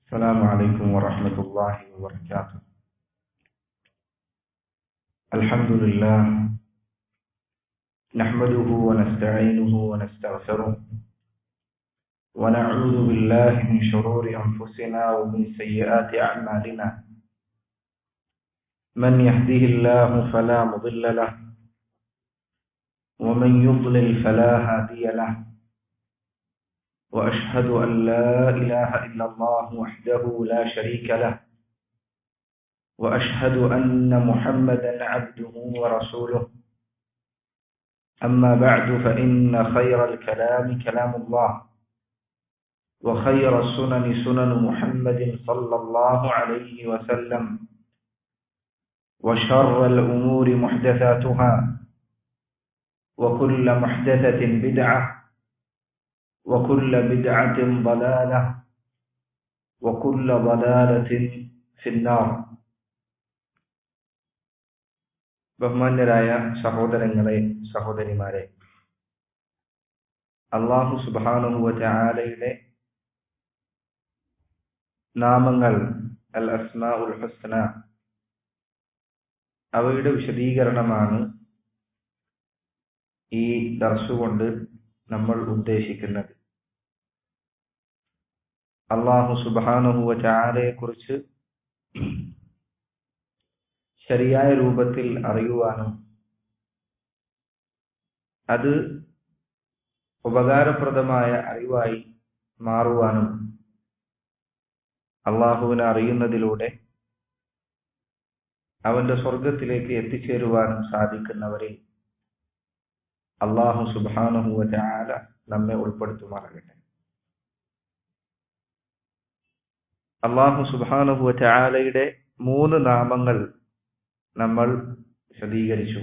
السلام عليكم ورحمة الله وبركاته الحمد لله نحمده ونستعينه ونستغفره ونعوذ بالله من شرور أنفسنا ومن سيئات أعمالنا من يهده الله فلا مضل له ومن يضلل فلا هادي له وأشهد أن لا إله إلا الله وحده لا شريك له وأشهد أن محمدا عبده ورسوله أما بعد فإن خير الكلام كلام الله وخير السنن سنن محمد صلى الله عليه وسلم وشر الأمور محدثاتها وكل محدثة بدعة وكل بدعة ضلالة وكل ضلالة في النار ബഹുമാന്യരായ സഹോദരങ്ങളെ സഹോദരിമാരെ അള്ളാഹു സുബാനുവ ആലയുടെ നാമങ്ങൾ അൽ അസ്മാ ഉൽ ഹസ്ന അവയുടെ വിശദീകരണമാണ് ഈ ദർസുകൊണ്ട് നമ്മൾ ഉദ്ദേശിക്കുന്നത് അള്ളാഹു സുബാനുഹുവ ചാലയെ കുറിച്ച് ശരിയായ രൂപത്തിൽ അറിയുവാനും അത് ഉപകാരപ്രദമായ അറിവായി മാറുവാനും അള്ളാഹുവിനെ അറിയുന്നതിലൂടെ അവന്റെ സ്വർഗത്തിലേക്ക് എത്തിച്ചേരുവാനും സാധിക്കുന്നവരിൽ അള്ളാഹു സുബാനുഹുവ ചാല നമ്മെ ഉൾപ്പെടുത്തുമാറാകട്ടെ അള്ളാഹു സുബാനുഹുവ ചാലയുടെ മൂന്ന് നാമങ്ങൾ നമ്മൾ വിശദീകരിച്ചു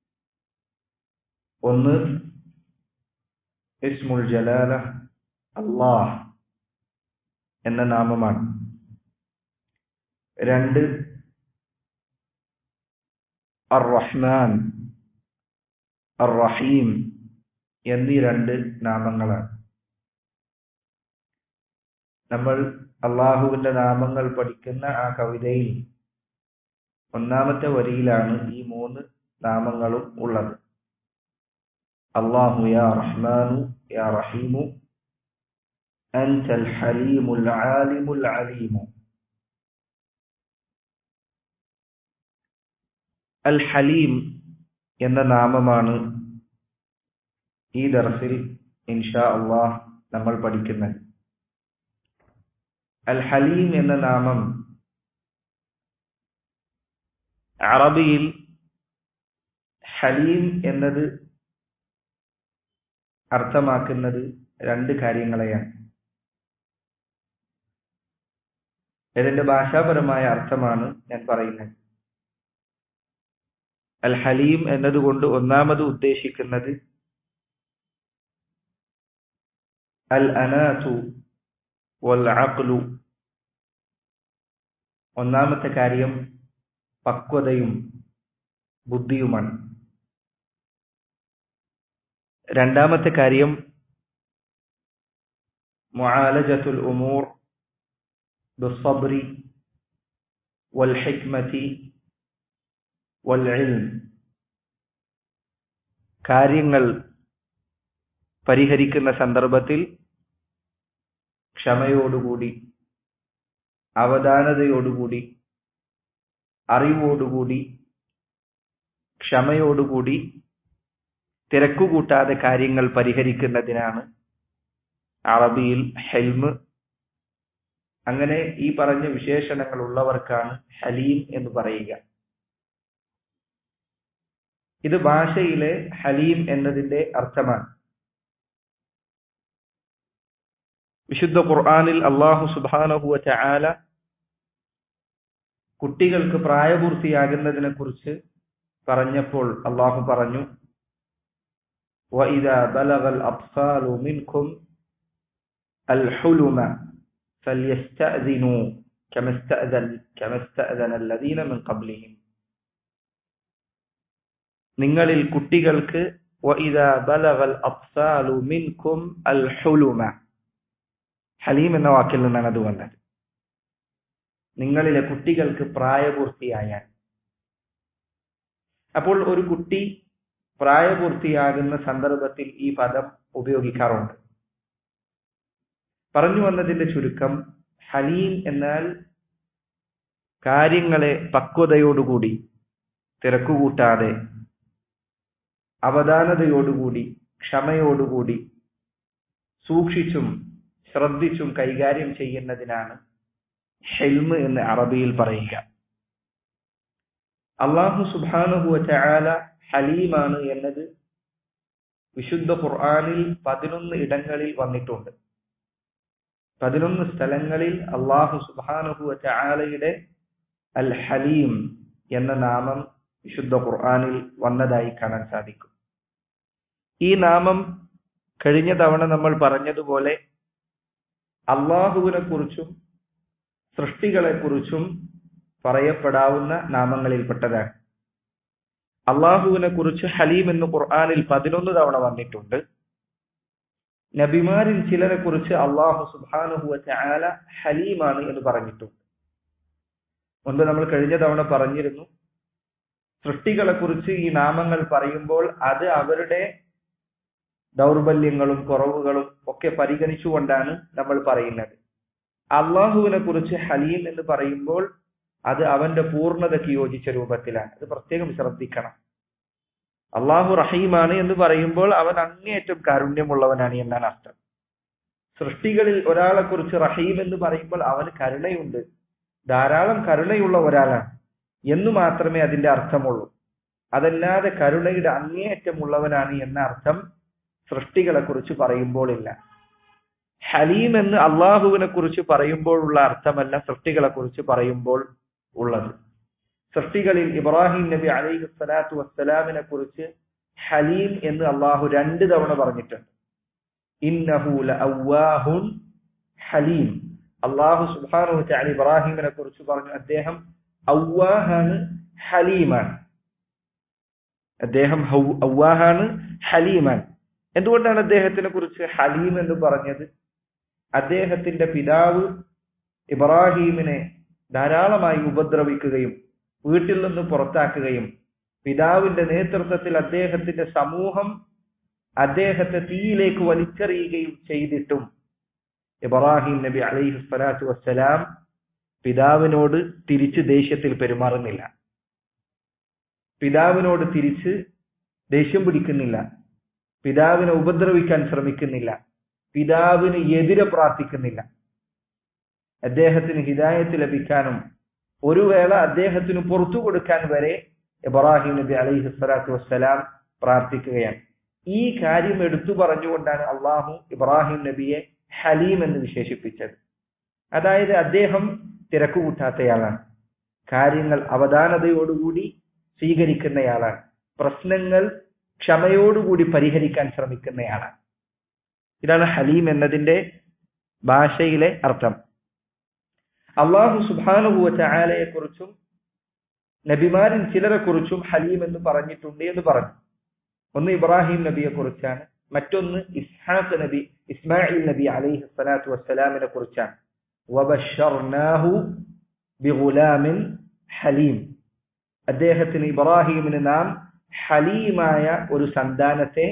ഒന്ന് ഇസ്മുൽ ജലാല അള്ളാഹ് എന്ന നാമമാണ് രണ്ട് അർ റഹ്മാൻ അർ റഹീം എന്നീ രണ്ട് നാമങ്ങളാണ് നമ്മൾ അള്ളാഹുവിന്റെ നാമങ്ങൾ പഠിക്കുന്ന ആ കവിതയിൽ ഒന്നാമത്തെ വരിയിലാണ് ഈ മൂന്ന് നാമങ്ങളും ഉള്ളത് അള്ളാഹു യാ റഹ്മാനു യാ റഹീമു أنت الحليم العالم العليم അൽ ഹലീം എന്ന നാമമാണ് ഈ ദർസിൽ ഇൻഷാ അള്ളാഹ് നമ്മൾ പഠിക്കുന്നത് അൽ ഹലീം എന്ന നാമം അറബിയിൽ ഹലീം എന്നത് അർത്ഥമാക്കുന്നത് രണ്ട് കാര്യങ്ങളെയാണ് ഇതിന്റെ ഭാഷാപരമായ അർത്ഥമാണ് ഞാൻ പറയുന്നത് അൽ ഹലീം എന്നതുകൊണ്ട് ഒന്നാമത് ഉദ്ദേശിക്കുന്നത് അൽ അനാസു വൽ അഖ്ലു ഒന്നാമത്തെ കാര്യം പക്വതയും ബുദ്ധിയുമാണ് രണ്ടാമത്തെ കാര്യം മുആലജത്തുൽ ഉമൂർ بالصبر والحكمة والعلم കാര്യങ്ങൾ പരിഹരിക്കുന്ന സന്ദർഭത്തിൽ ക്ഷമയോടുകൂടി അവധാനതയോടുകൂടി അറിവോടുകൂടി ക്ഷമയോടുകൂടി തിരക്കുകൂട്ടാതെ കാര്യങ്ങൾ പരിഹരിക്കുന്നതിനാണ് അറബിയിൽ ഹെൽമ് അങ്ങനെ ഈ പറഞ്ഞ വിശേഷണങ്ങൾ ഉള്ളവർക്കാണ് ഹലീം എന്ന് പറയുക ഇത് ഭാഷയിലെ ഹലീം എന്നതിന്റെ അർത്ഥമാണ് വിശുദ്ധ ഖുർആാനിൽ അള്ളാഹു സുബാനഹുവ ചാല കുട്ടികൾക്ക് പ്രായപൂർത്തിയാകുന്നതിനെ കുറിച്ച് പറഞ്ഞപ്പോൾ അള്ളാഹു പറഞ്ഞു وَإِذَا بَلَغَ الْأَطْفَالُ مِنْكُمْ الْحُلُمَ فليستأذنوا كما استأذن كما استأذن الذين من قبلهم നിങ്ങളിൽ കുട്ടികൾക്ക് وإذا بلغ الأطفال منكم الحلم ഹലീം എന്ന വാക്കിൽ നിന്നാണ് അത് വന്നത് നിങ്ങളിലെ കുട്ടികൾക്ക് പ്രായപൂർത്തിയായാൽ അപ്പോൾ ഒരു കുട്ടി പ്രായപൂർത്തിയാകുന്ന സന്ദർഭത്തിൽ ഈ പദം ഉപയോഗിക്കാറുണ്ട് പറഞ്ഞു വന്നതിന്റെ ചുരുക്കം ഹലീം എന്നാൽ കാര്യങ്ങളെ പക്വതയോടുകൂടി തിരക്കുകൂട്ടാതെ അവധാനതയോടുകൂടി ക്ഷമയോടുകൂടി സൂക്ഷിച്ചും ശ്രദ്ധിച്ചും കൈകാര്യം ചെയ്യുന്നതിനാണ് ഹെൽമ് എന്ന് അറബിയിൽ പറയുക അള്ളാഹു സുബാനുഹുവ ചായാല ഹലീമാണ് എന്നത് വിശുദ്ധ ഖുർആാനിൽ പതിനൊന്ന് ഇടങ്ങളിൽ വന്നിട്ടുണ്ട് പതിനൊന്ന് സ്ഥലങ്ങളിൽ അള്ളാഹു സുബാനുഹുവ ചായാലയുടെ അൽ ഹലീം എന്ന നാമം വിശുദ്ധ ഖുർആാനിൽ വന്നതായി കാണാൻ സാധിക്കും ഈ നാമം കഴിഞ്ഞ തവണ നമ്മൾ പറഞ്ഞതുപോലെ അള്ളാഹുവിനെ കുറിച്ചും സൃഷ്ടികളെ കുറിച്ചും പറയപ്പെടാവുന്ന നാമങ്ങളിൽപ്പെട്ടതാണ് അള്ളാഹുവിനെ കുറിച്ച് ഹലീം എന്ന് ഖുർആാനിൽ പതിനൊന്ന് തവണ വന്നിട്ടുണ്ട് നബിമാരിൽ ചിലരെ കുറിച്ച് അള്ളാഹു സുബാനുഹുവ ചാല ഹലീമാണ് എന്ന് പറഞ്ഞിട്ടുണ്ട് മുൻപ് നമ്മൾ കഴിഞ്ഞ തവണ പറഞ്ഞിരുന്നു സൃഷ്ടികളെ കുറിച്ച് ഈ നാമങ്ങൾ പറയുമ്പോൾ അത് അവരുടെ ദൗർബല്യങ്ങളും കുറവുകളും ഒക്കെ പരിഗണിച്ചുകൊണ്ടാണ് നമ്മൾ പറയുന്നത് അള്ളാഹുവിനെ കുറിച്ച് ഹലീം എന്ന് പറയുമ്പോൾ അത് അവന്റെ പൂർണ്ണതയ്ക്ക് യോജിച്ച രൂപത്തിലാണ് അത് പ്രത്യേകം ശ്രദ്ധിക്കണം അള്ളാഹു റഹീമാണ് എന്ന് പറയുമ്പോൾ അവൻ അങ്ങേയറ്റം കാരുണ്യമുള്ളവനാണ് എന്നാണ് അർത്ഥം സൃഷ്ടികളിൽ ഒരാളെ കുറിച്ച് റഹീം എന്ന് പറയുമ്പോൾ അവന് കരുണയുണ്ട് ധാരാളം കരുണയുള്ള ഒരാളാണ് എന്നു മാത്രമേ അതിന്റെ അർത്ഥമുള്ളൂ അതല്ലാതെ കരുണയുടെ അങ്ങേയറ്റമുള്ളവനാണ് എന്ന അർത്ഥം സൃഷ്ടികളെ കുറിച്ച് പറയുമ്പോൾ ഇല്ല ഹലീം എന്ന് അള്ളാഹുവിനെ കുറിച്ച് പറയുമ്പോഴുള്ള അർത്ഥമല്ല സൃഷ്ടികളെ കുറിച്ച് പറയുമ്പോൾ ഉള്ളത് സൃഷ്ടികളിൽ ഇബ്രാഹിം നബി അലൈഹി സ്വലാത്തു വസ്സലാമിനെ കുറിച്ച് ഹലീം എന്ന് അള്ളാഹു രണ്ട് തവണ പറഞ്ഞിട്ടുണ്ട് ഇന്നഹൂല അവ്വാഹുൻ ഹലീം അള്ളാഹു സുബാനു ചാലി ഇബ്രാഹിമിനെ കുറിച്ച് പറഞ്ഞു അദ്ദേഹം ഔവാഹാണ് ഹലീമാണ് അദ്ദേഹം ഔവാഹാണ് ഹലീമാൻ എന്തുകൊണ്ടാണ് അദ്ദേഹത്തിനെ കുറിച്ച് ഹലീം എന്ന് പറഞ്ഞത് അദ്ദേഹത്തിന്റെ പിതാവ് ഇബ്രാഹീമിനെ ധാരാളമായി ഉപദ്രവിക്കുകയും വീട്ടിൽ നിന്ന് പുറത്താക്കുകയും പിതാവിന്റെ നേതൃത്വത്തിൽ അദ്ദേഹത്തിന്റെ സമൂഹം അദ്ദേഹത്തെ തീയിലേക്ക് വലിച്ചെറിയുകയും ചെയ്തിട്ടും ഇബ്രാഹിം നബി അലൈഹി സ്വലാത്തു വസ്സലാം പിതാവിനോട് തിരിച്ച് ദേഷ്യത്തിൽ പെരുമാറുന്നില്ല പിതാവിനോട് തിരിച്ച് ദേഷ്യം പിടിക്കുന്നില്ല പിതാവിനെ ഉപദ്രവിക്കാൻ ശ്രമിക്കുന്നില്ല പിതാവിന് എതിരെ പ്രാർത്ഥിക്കുന്നില്ല അദ്ദേഹത്തിന് ഹിദായത്ത് ലഭിക്കാനും ഒരു വേള അദ്ദേഹത്തിന് പുറത്തു കൊടുക്കാൻ വരെ ഇബ്രാഹിം നബി അലൈഹി സ്വലാത്തു വസ്സലാം പ്രാർത്ഥിക്കുകയാണ് ഈ കാര്യം എടുത്തു പറഞ്ഞുകൊണ്ടാണ് അള്ളാഹു ഇബ്രാഹിം നബിയെ ഹലീം എന്ന് വിശേഷിപ്പിച്ചത് അതായത് അദ്ദേഹം തിരക്കുകൂട്ടാത്തയാളാണ് കാര്യങ്ങൾ അവധാനതയോടുകൂടി സ്വീകരിക്കുന്നയാളാണ് പ്രശ്നങ്ങൾ ക്ഷമയോടുകൂടി പരിഹരിക്കാൻ ശ്രമിക്കുന്നയാളാണ് ഇതാണ് ഹലീം എന്നതിന്റെ ഭാഷയിലെ അർത്ഥം അള്ളാഹു സുബാനുഭൂവ ചായാലയെ കുറിച്ചും നബിമാരിൽ ചിലരെ കുറിച്ചും ഹലീം എന്ന് പറഞ്ഞിട്ടുണ്ട് എന്ന് പറഞ്ഞു ഒന്ന് ഇബ്രാഹിം നബിയെ കുറിച്ചാണ് മറ്റൊന്ന് ഇസ്ഹാഖ് നബി ഇസ്മായിൽ നബി അലൈഹി സ്വലാത്തു വസ്സലാമിനെ കുറിച്ചാണ് വബഷർനാഹു ബിഗുലാമിൻ ഹലീം അദ്ദേഹത്തിന് ഇബ്രാഹിമിന് നാം ഹലീമായ ഒരു സന്താനത്തെ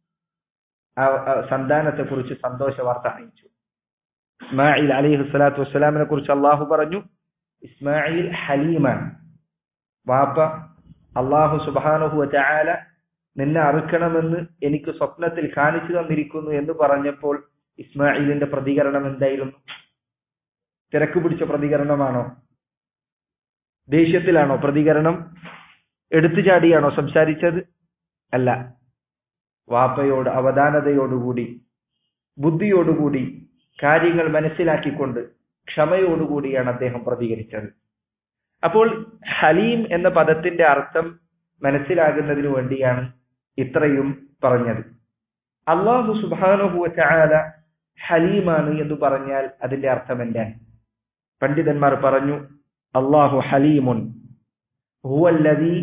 സന്താനത്തെ കുറിച്ച് സന്തോഷ വാർത്ത അറിയിച്ചു ഇസ്മായിൽ അലിഹു സ്വലാത്തു വസ്സലാമിനെ കുറിച്ച് അള്ളാഹു പറഞ്ഞു ഇസ്മായിൽ ഹലീമാണ് വാപ്പ അള്ളാഹു സുബാനുഹു ചായാല നിന്നെ അറുക്കണമെന്ന് എനിക്ക് സ്വപ്നത്തിൽ കാണിച്ചു തന്നിരിക്കുന്നു എന്ന് പറഞ്ഞപ്പോൾ ഇസ്മായിലിന്റെ പ്രതികരണം എന്തായിരുന്നു തിരക്ക് പിടിച്ച പ്രതികരണമാണോ ദേഷ്യത്തിലാണോ പ്രതികരണം എടുത്തുചാടിയാണോ സംസാരിച്ചത് അല്ല വാപ്പയോട് അവധാനതയോടുകൂടി ബുദ്ധിയോടുകൂടി കാര്യങ്ങൾ മനസ്സിലാക്കിക്കൊണ്ട് ക്ഷമയോടുകൂടിയാണ് അദ്ദേഹം പ്രതികരിച്ചത് അപ്പോൾ ഹലീം എന്ന പദത്തിന്റെ അർത്ഥം മനസ്സിലാകുന്നതിനു വേണ്ടിയാണ് ഇത്രയും പറഞ്ഞത് അള്ളാഹു സുബാനുഹുവ ചായാല ഹലീമാണ് എന്ന് പറഞ്ഞാൽ അതിന്റെ അർത്ഥം എന്താണ് പണ്ഡിതന്മാർ പറഞ്ഞു അള്ളാഹു ഹലീമുൻ ഹുവല്ലദീ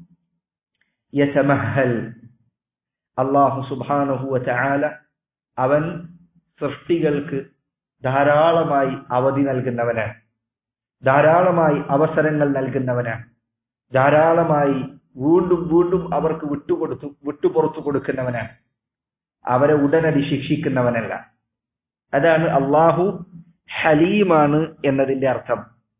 യതമഹൽ അള്ളാഹു സുബാനുഹുവ ചായാല അവൻ സൃഷ്ടികൾക്ക് ധാരാളമായി അവധി നൽകുന്നവനാണ് ധാരാളമായി അവസരങ്ങൾ നൽകുന്നവനാണ് ധാരാളമായി വീണ്ടും വീണ്ടും അവർക്ക് വിട്ടുകൊടുത്തു വിട്ടുപുറത്തു കൊടുക്കുന്നവനാണ് അവരെ ഉടനടി ശിക്ഷിക്കുന്നവനല്ല അതാണ് അള്ളാഹു ഹലീമാണ് എന്നതിന്റെ അർത്ഥം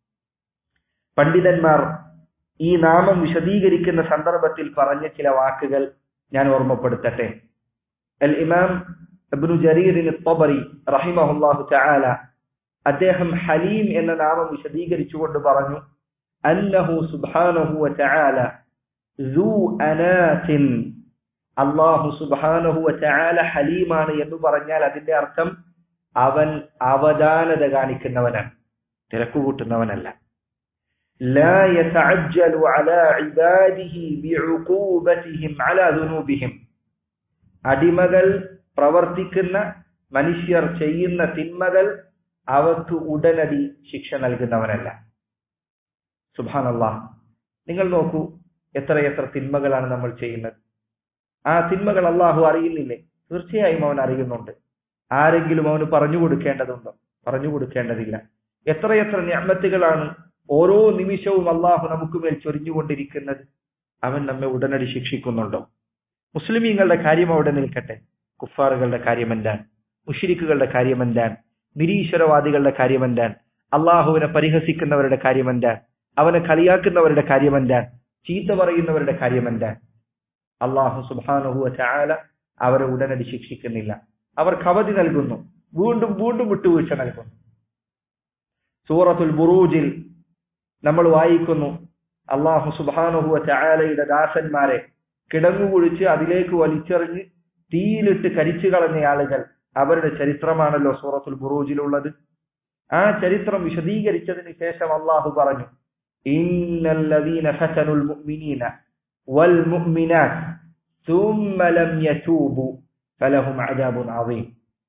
പണ്ഡിതന്മാർ ഈ നാമം വിശദീകരിക്കുന്ന സന്ദർഭത്തിൽ പറഞ്ഞ ചില വാക്കുകൾ ഞാൻ ഓർമ്മപ്പെടുത്തട്ടെ അൽ ഇമാം ഇബ്നു ജരീറിന് തൊബറി റഹിമഹുല്ലാഹു തആല അദ്ദേഹം ഹലീം എന്ന നാമം വിശദീകരിച്ചുകൊണ്ട് പറഞ്ഞു അന്നഹു സുബ്ഹാനഹു വതആല ذو أنات അള്ളാഹു സുബ്ഹാനഹു വതആല ഹലീമാണ് എന്ന് പറഞ്ഞാൽ അതിന്റെ അർത്ഥം അവൻ അവധാനത കാണിക്കുന്നവനാണ് തിരക്ക് കൂട്ടുന്നവനല്ല لا يتعجل على عباده بعقوبتهم على ذنوبهم അടിമകൾ പ്രവർത്തിക്കുന്ന മനുഷ്യർ ചെയ്യുന്ന തിന്മകൾ അവർക്ക് ഉടനടി ശിക്ഷ നൽകുന്നവനല്ല സുബാനല്ലാ നിങ്ങൾ നോക്കൂ എത്രയെത്ര തിന്മകളാണ് നമ്മൾ ചെയ്യുന്നത് ആ തിന്മകൾ അള്ളാഹു അറിയുന്നില്ലേ തീർച്ചയായും അവൻ അറിയുന്നുണ്ട് ആരെങ്കിലും അവന് പറഞ്ഞു കൊടുക്കേണ്ടതുണ്ടോ പറഞ്ഞു കൊടുക്കേണ്ടതില്ല എത്രയെത്ര ഞാമത്തുകളാണ് ഓരോ നിമിഷവും അള്ളാഹു നമുക്ക് മേൽ ചൊരിഞ്ഞുകൊണ്ടിരിക്കുന്നത് അവൻ നമ്മെ ഉടനടി ശിക്ഷിക്കുന്നുണ്ടോ മുസ്ലിമീങ്ങളുടെ കാര്യം അവിടെ നിൽക്കട്ടെ കുഫാറുകളുടെ കാര്യം എന്താണ് മുഷിരിക്കുകളുടെ കാര്യം എന്താണ് നിരീശ്വരവാദികളുടെ കാര്യം എന്താണ് അള്ളാഹുവിനെ പരിഹസിക്കുന്നവരുടെ കാര്യം എന്താണ് അവനെ കളിയാക്കുന്നവരുടെ കാര്യം എന്താണ് ചീത്ത പറയുന്നവരുടെ കാര്യം എന്താണ് അള്ളാഹു സുബാനുഹുവ ചായാല അവരെ ഉടനടി ശിക്ഷിക്കുന്നില്ല അവർക്ക് അവധി നൽകുന്നു വീണ്ടും വീണ്ടും വിട്ടുവീഴ്ച നൽകുന്നു സൂറത്തുൽ ബുറൂജിൽ നമ്മൾ വായിക്കുന്നു അള്ളാഹു സുബാനുഹുവ ചായാലയുടെ ദാസന്മാരെ കിടങ്ങുകുഴിച്ച് അതിലേക്ക് വലിച്ചെറിഞ്ഞ് തീയിലിട്ട് കരിച്ചു കളഞ്ഞ ആളുകൾ അവരുടെ ചരിത്രമാണല്ലോ സൂറത്തുൽ ബുറൂജിലുള്ളത് ആ ചരിത്രം വിശദീകരിച്ചതിന് ശേഷം അള്ളാഹു പറഞ്ഞു ഇന്നല്ലദീന ഫതനുൽ മുഅ്മിനീന വൽ മുഅ്മിനാത്ത് ثم لم يتوبوا فلهم عذاب عظيم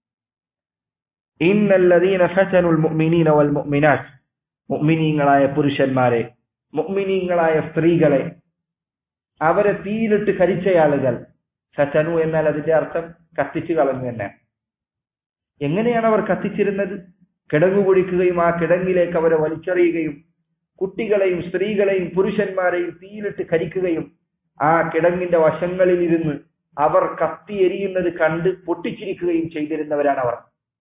إن الذين فتنوا المؤمنين والمؤمنات മുഅ്മിനീങ്ങളായ പുരുഷന്മാരെ മുഅ്മിനീങ്ങളായ സ്ത്രീകളെ അവരെ തീയിലിട്ട് കരിച്ചയാളുകൾ ഫതനു എന്നാൽ അതിന്റെ അർത്ഥം കത്തിച്ചു കളഞ്ഞു തന്നെ എങ്ങനെയാണ് അവർ കത്തിച്ചിരുന്നത് കിടങ്ങു കുഴിക്കുകയും ആ കിടങ്ങിലേക്ക് അവരെ വലിച്ചെറിയുകയും കുട്ടികളെയും സ്ത്രീകളെയും പുരുഷന്മാരെയും തീയിലിട്ട് കരിക്കുകയും ആ കിടങ്ങിന്റെ വശങ്ങളിൽ ഇരുന്ന് അവർ കത്തിയെരിയുന്നത് കണ്ട് പൊട്ടിച്ചിരിക്കുകയും ചെയ്തിരുന്നവരാണ് അവർ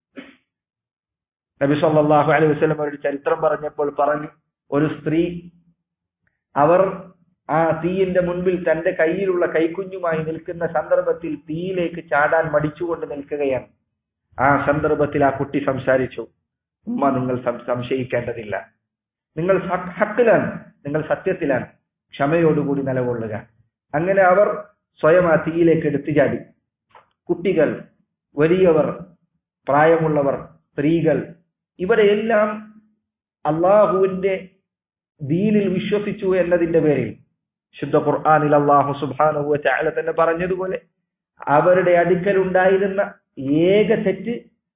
നബി സല്ലല്ലാഹു അലൈഹി വസല്ലം അവരുടെ ചരിത്രം പറഞ്ഞപ്പോൾ പറഞ്ഞു ഒരു സ്ത്രീ അവർ ആ തീയിന്റെ മുൻപിൽ തന്റെ കയ്യിലുള്ള കൈക്കുഞ്ഞുമായി നിൽക്കുന്ന സന്ദർഭത്തിൽ തീയിലേക്ക് ചാടാൻ മടിച്ചുകൊണ്ട് നിൽക്കുകയാണ് ആ സന്ദർഭത്തിൽ ആ കുട്ടി സംസാരിച്ചു ഉമ്മ നിങ്ങൾ സംശയിക്കേണ്ടതില്ല നിങ്ങൾ ഹക്കിലാണ് നിങ്ങൾ സത്യത്തിലാണ് ക്ഷമയോടുകൂടി നിലകൊള്ളുക അങ്ങനെ അവർ സ്വയം ആ തീയിലേക്ക് എടുത്തു ചാടി കുട്ടികൾ വലിയവർ പ്രായമുള്ളവർ സ്ത്രീകൾ ഇവരെല്ലാം അള്ളാഹുവിന്റെ ദീനിൽ വിശ്വസിച്ചു എന്നതിന്റെ പേരിൽ ശുദ്ധ ഖുർആാനിൽ അള്ളാഹു സുബാനുവ ചാല തന്നെ പറഞ്ഞതുപോലെ അവരുടെ അടുക്കൽ ഉണ്ടായിരുന്ന ഏക തെറ്റ്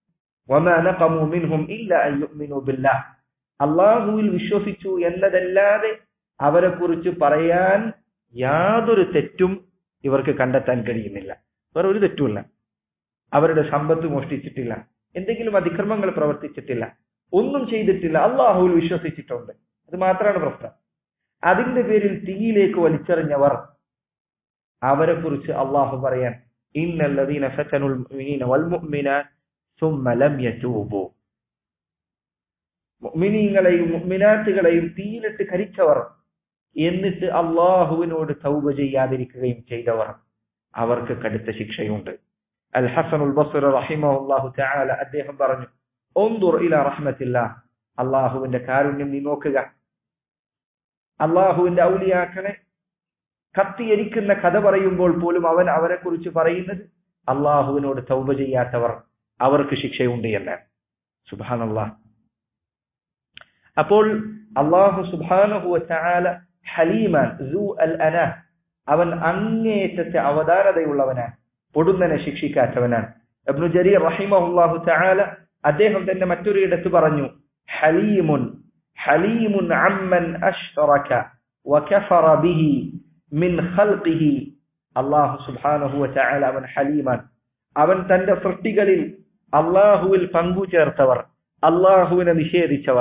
അള്ളാഹുവിൽ വിശ്വസിച്ചു എന്നതല്ലാതെ അവരെ കുറിച്ച് പറയാൻ യാതൊരു തെറ്റും ഇവർക്ക് കണ്ടെത്താൻ കഴിയുന്നില്ല വേറെ ഒരു തെറ്റുമില്ല അവരുടെ സമ്പത്ത് മോഷ്ടിച്ചിട്ടില്ല എന്തെങ്കിലും അതിക്രമങ്ങൾ പ്രവർത്തിച്ചിട്ടില്ല ഒന്നും ചെയ്തിട്ടില്ല അള്ളാഹുവിൽ വിശ്വസിച്ചിട്ടുണ്ട് അത് മാത്രമാണ് പ്രശ്നം അതിന്റെ പേരിൽ തീയിലേക്ക് വലിച്ചെറിഞ്ഞവർ അവരെ കുറിച്ച് അള്ളാഹു പറയാൻ ഇന്നല്ലദീന ഫതനുൽ മുഅ്മിനീന വൽ മുഅ്മിനാത്ത് ثم لم يتوبوا മുഅ്മിനീങ്ങളെയും മുഅ്മിനാത്തുകളെയും തീയിലിട്ട് കരിച്ചവർ എന്നിട്ട് അള്ളാഹുവിനോട് തൗബ ചെയ്യാതിരിക്കുകയും ചെയ്തവർ അവർക്ക് കടുത്ത ശിക്ഷയുണ്ട് അൽ ഹസനുൽ ബസ്ർ റഹിമഹുല്ലാഹു തആല അദ്ദേഹം പറഞ്ഞു ഒന്തുർ ഇല റഹ്മത്തില്ല അള്ളാഹുവിന്റെ കാരുണ്യം നീ നോക്കുക അള്ളാഹുവിന്റെ ഔലിയാക്കളെ കത്തിയരിക്കുന്ന കഥ പറയുമ്പോൾ പോലും അവൻ അവരെ കുറിച്ച് പറയുന്നത് അള്ളാഹുവിനോട് തൗബ ചെയ്യാത്തവർ അവർക്ക് ശിക്ഷയുണ്ട് എന്നാണ് സുബാനല്ലാ അപ്പോൾ അള്ളാഹു സുബാനഹുവ ചാല ഹലീമാൻ അൽ അന അവൻ അങ്ങേയറ്റത്തെ അവതാരതയുള്ളവനാണ് പൊടുന്നനെ ശിക്ഷിക്കാത്തവനാണ് അബ്നു ജരീർ റഹിമഹുല്ലാഹു ചാല അദ്ദേഹം തന്നെ മറ്റൊരു ഇടത്ത് പറഞ്ഞു ഹലീമുൻ ഹലീമുൻ അമ്മൻ അഷ്റക വകഫറ ബിഹി മിൻ ഖൽഖിഹി അല്ലാഹു സുബ്ഹാനഹു വതആല അവൻ ഹലീമാൻ അവൻ തന്റെ സൃഷ്ടികളിൽ അള്ളാഹുവിൽ പങ്കു ചേർത്തവർ അള്ളാഹുവിനെ നിഷേധിച്ചവർ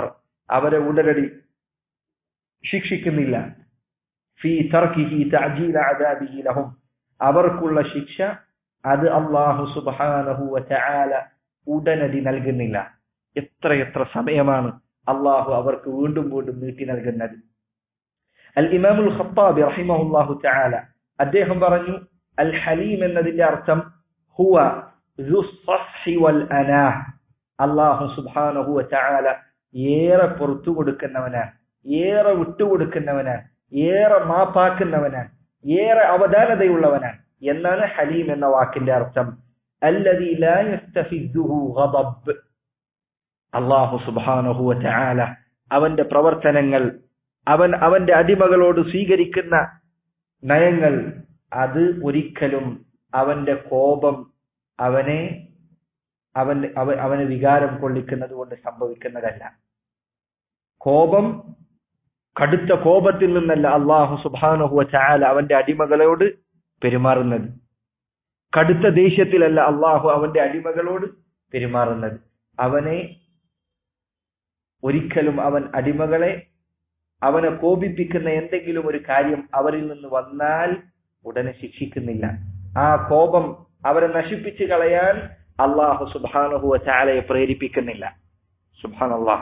അവരെ ഉടനടി ശിക്ഷിക്കുന്നില്ല ഫീ തർക്കിഹി തഅജീല അദാബിഹി ലഹും അവർക്കുള്ള ശിക്ഷ അത് അല്ലാഹു സുബ്ഹാനഹു വതആല ഉടനടി നൽകുന്നില്ല എത്ര എത്ര സമയമാണ് അള്ളാഹു അവർക്ക് വീണ്ടും വീണ്ടും നീട്ടി നൽകുന്നത് അൽ ഇമാമുൽ ഖത്താബി റഹിമഹുല്ലാഹു തആല അദ്ദേഹം പറഞ്ഞു അൽ ഹലീം എന്നതിന്റെ അർത്ഥം ഹുവ ദുസ്സഹി വൽ അനാഹ് അള്ളാഹു സുബ്ഹാനഹു വതആല ഏറെ പുറത്തു കൊടുക്കുന്നവനാണ് ഏറെ വിട്ടുകൊടുക്കുന്നവനാണ് ഏറെ മാപ്പാക്കുന്നവനാണ് ഏറെ അവധാനതയുള്ളവനാണ് എന്നാണ് ഹലീം എന്ന വാക്കിന്റെ അർത്ഥം അല്ലദീ ലാ യസ്തഫിദ്ദുഹു ഗദബ് അള്ളാഹു സുബ്ഹാനഹു വതആല അവന്റെ പ്രവർത്തനങ്ങൾ അവൻ അവന്റെ അടിമകളോട് സ്വീകരിക്കുന്ന നയങ്ങൾ അത് ഒരിക്കലും അവന്റെ കോപം അവനെ അവൻ അവ- അവന് വികാരം കൊള്ളിക്കുന്നത് കൊണ്ട് സംഭവിക്കുന്നതല്ല കോപം കടുത്ത കോപത്തിൽ നിന്നല്ല അള്ളാഹു സുബ്ഹാനഹു വതആല അവന്റെ അടിമകളോട് പെരുമാറുന്നത് കടുത്ത ദേഷ്യത്തിലല്ല അള്ളാഹു അവന്റെ അടിമകളോട് പെരുമാറുന്നത് അവനെ ഒരിക്കലും അവൻ അടിമകളെ അവനെ കോപിപ്പിക്കുന്ന എന്തെങ്കിലും ഒരു കാര്യം അവരിൽ നിന്ന് വന്നാൽ ഉടനെ ശിക്ഷിക്കുന്നില്ല ആ കോപം അവരെ നശിപ്പിച്ചു കളയാൻ അള്ളാഹു സുബാനഹുവ ചാലയെ പ്രേരിപ്പിക്കുന്നില്ല സുബാൻ അള്ളാഹ്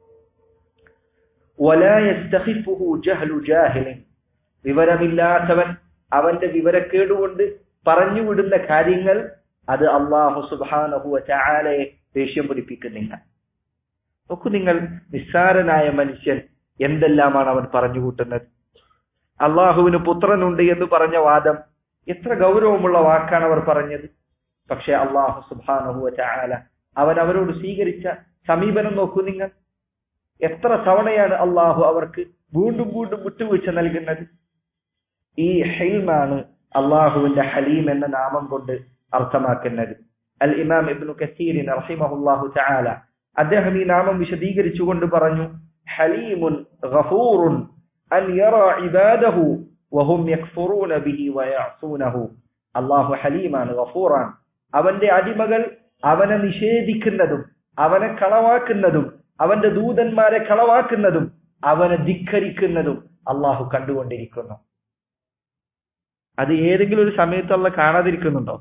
വിവരമില്ലാത്തവൻ അവന്റെ വിവരക്കേടുകൊണ്ട് പറഞ്ഞുവിടുന്ന കാര്യങ്ങൾ അത് അള്ളാഹു സുബാനഹുവ ചാലയെ ദേഷ്യം പിടിപ്പിക്കുന്നില്ല നോക്കൂ നിങ്ങൾ നിസ്സാരനായ മനുഷ്യൻ എന്തെല്ലാമാണ് അവൻ പറഞ്ഞു കൂട്ടുന്നത് അള്ളാഹുവിന് പുത്രനുണ്ട് എന്ന് പറഞ്ഞ വാദം എത്ര ഗൗരവമുള്ള വാക്കാണ് അവർ പറഞ്ഞത് പക്ഷെ അള്ളാഹു സുബാനഹുവ ചാല അവൻ അവരോട് സ്വീകരിച്ച സമീപനം നോക്കൂ നിങ്ങൾ എത്ര തവണയാണ് അള്ളാഹു അവർക്ക് വീണ്ടും വീണ്ടും വിട്ടുവീഴ്ച നൽകുന്നത് ഈ ഹെൽമാണ് അള്ളാഹുവിന്റെ ഹലീം എന്ന നാമം കൊണ്ട് അർത്ഥമാക്കുന്നത് അൽ ഇമാം ഇബ്നു കസീറിൻ റഹിമഹുല്ലാഹു ചാല അദ്ദേഹം ഈ നാമം വിശദീകരിച്ചുകൊണ്ട് പറഞ്ഞു ഹലീമുൻ ഗഫൂറുൻ അൻ യറ ഇബാദഹു വഹും യക്ഫുറൂന ബിഹി വയഅസൂനഹു അല്ലാഹു ഹലീമാണ് ഗഫൂറാൻ അവന്റെ അടിമകൾ അവനെ നിഷേധിക്കുന്നതും അവനെ കളവാക്കുന്നതും അവന്റെ ദൂതന്മാരെ കളവാക്കുന്നതും അവനെ ധിക്കരിക്കുന്നതും അള്ളാഹു കണ്ടുകൊണ്ടിരിക്കുന്നു അത് ഏതെങ്കിലും ഒരു സമയത്ത് അള്ള കാണാതിരിക്കുന്നുണ്ടോ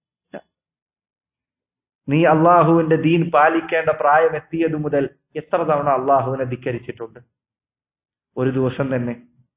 നീ അള്ളാഹുവിന്റെ ദീൻ പാലിക്കേണ്ട പ്രായം എത്തിയത് മുതൽ എത്ര തവണ അള്ളാഹുവിനെ ധിക്കരിച്ചിട്ടുണ്ട് ഒരു ദിവസം തന്നെ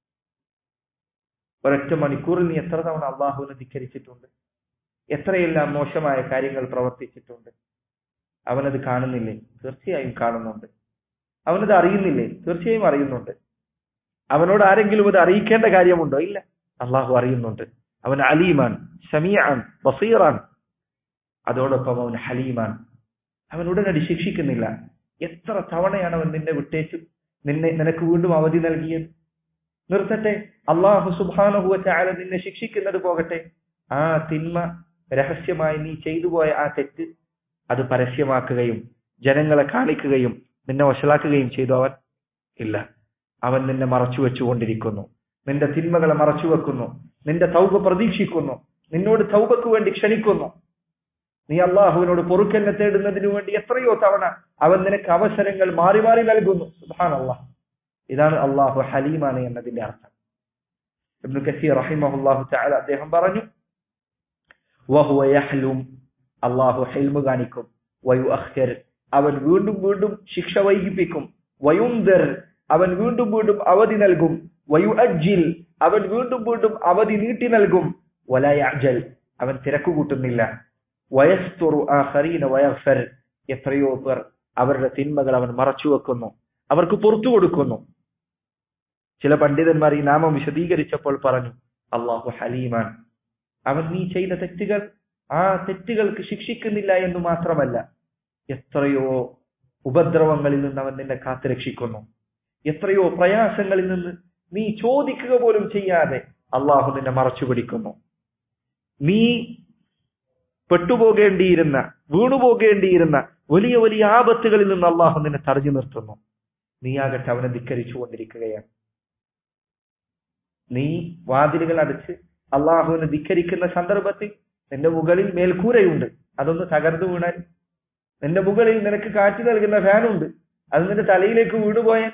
ഒരൊറ്റ മണിക്കൂറിൽ നീ എത്ര തവണ അള്ളാഹുവിനെ ധിക്കരിച്ചിട്ടുണ്ട് എത്രയെല്ലാം മോശമായ കാര്യങ്ങൾ പ്രവർത്തിച്ചിട്ടുണ്ട് അവനത് കാണുന്നില്ലേ തീർച്ചയായും കാണുന്നുണ്ട് അവനത് അറിയുന്നില്ലേ തീർച്ചയായും അറിയുന്നുണ്ട് അവനോട് ആരെങ്കിലും അത് അറിയിക്കേണ്ട കാര്യമുണ്ടോ ഇല്ല അള്ളാഹു അറിയുന്നുണ്ട് അവൻ അലീമാൻ ഷമിയാൻ ബസീറാൻ അതോടൊപ്പം അവൻ ഹലീമാൻ അവൻ ഉടനടി ശിക്ഷിക്കുന്നില്ല എത്ര തവണയാണ് അവൻ നിന്നെ വിട്ടേച്ചു നിന്നെ നിനക്ക് വീണ്ടും അവധി നൽകിയത് നിർത്തട്ടെ അള്ളാഹു സുബാനഹുവ ചാല നിന്നെ ശിക്ഷിക്കുന്നത് പോകട്ടെ ആ തിന്മ രഹസ്യമായി നീ ചെയ്തു പോയ ആ തെറ്റ് അത് പരസ്യമാക്കുകയും ജനങ്ങളെ കാണിക്കുകയും നിന്നെ വഷളാക്കുകയും ചെയ്തു അവൻ ഇല്ല അവൻ നിന്നെ മറച്ചു വെച്ചുകൊണ്ടിരിക്കുന്നു നിന്റെ തിന്മകളെ മറച്ചു വെക്കുന്നു നിന്റെ തൗബ പ്രതീക്ഷിക്കുന്നു നിന്നോട് തൗബക്ക് വേണ്ടി ക്ഷണിക്കുന്നു നീ അള്ളാഹുവിനോട് പൊറുക്കലിനെ തേടുന്നതിനു വേണ്ടി എത്രയോ തവണ അവൻ നിനക്ക് അവസരങ്ങൾ മാറി മാറി നൽകുന്നു സുഹാൻ അള്ളാഹ് ഇതാണ് അള്ളാഹു ഹലീമാണ് എന്നതിന്റെ അർത്ഥം ഇബ്നു കസീർ റഹിമഹുല്ലാഹു തആല അദ്ദേഹം പറഞ്ഞു വഹുവ യഹ്ലും അള്ളാഹു ഹെൽമ് കാണിക്കും വയു അഖ്തർ അവൻ വീണ്ടും വീണ്ടും ശിക്ഷ വൈകിപ്പിക്കും വയുന്തർ അവൻ വീണ്ടും വീണ്ടും അവധി നൽകും വയു അജ്ജിൽ അവൻ വീണ്ടും വീണ്ടും അവധി നീട്ടി നൽകും വലയഅജൽ അവൻ തിരക്ക് കൂട്ടുന്നില്ല വയസ്തുറു ആഖരീന വയഗ്ഫർ എത്രയോ പേർ അവരുടെ തിന്മകൾ അവൻ മറച്ചു വെക്കുന്നു അവർക്ക് പുറത്തു കൊടുക്കുന്നു ചില പണ്ഡിതന്മാർ ഈ നാമം വിശദീകരിച്ചപ്പോൾ പറഞ്ഞു അള്ളാഹു ഹലീമാൻ അവൻ നീ ചെയ്ത തെറ്റുകൾ ആ തെറ്റുകൾക്ക് ശിക്ഷിക്കുന്നില്ല എന്ന് മാത്രമല്ല എത്രയോ ഉപദ്രവങ്ങളിൽ നിന്ന് അവൻ നിന്നെ കാത്തുരക്ഷിക്കുന്നു എത്രയോ പ്രയാസങ്ങളിൽ നിന്ന് നീ ചോദിക്കുക പോലും ചെയ്യാതെ അള്ളാഹു നിന്നെ മറച്ചു പിടിക്കുന്നു നീ പെട്ടുപോകേണ്ടിയിരുന്ന വീണുപോകേണ്ടിയിരുന്ന വലിയ വലിയ ആപത്തുകളിൽ നിന്ന് അള്ളാഹു നിന്നെ തടഞ്ഞു നിർത്തുന്നു നീയാകട്ടെ അവനെ ധിക്കരിച്ചു കൊണ്ടിരിക്കുകയാണ് നീ വാതിലുകൾ അടച്ച് അള്ളാഹുവിനെ ധിക്കരിക്കുന്ന സന്ദർഭത്തിൽ നിന്റെ മുകളിൽ മേൽക്കൂരയുണ്ട് അതൊന്ന് തകർന്നു വീണാൽ നിന്റെ മുകളിൽ നിനക്ക് കാറ്റ് നൽകുന്ന ഫാനുണ്ട് അത് നിന്റെ തലയിലേക്ക് വീണുപോയാൽ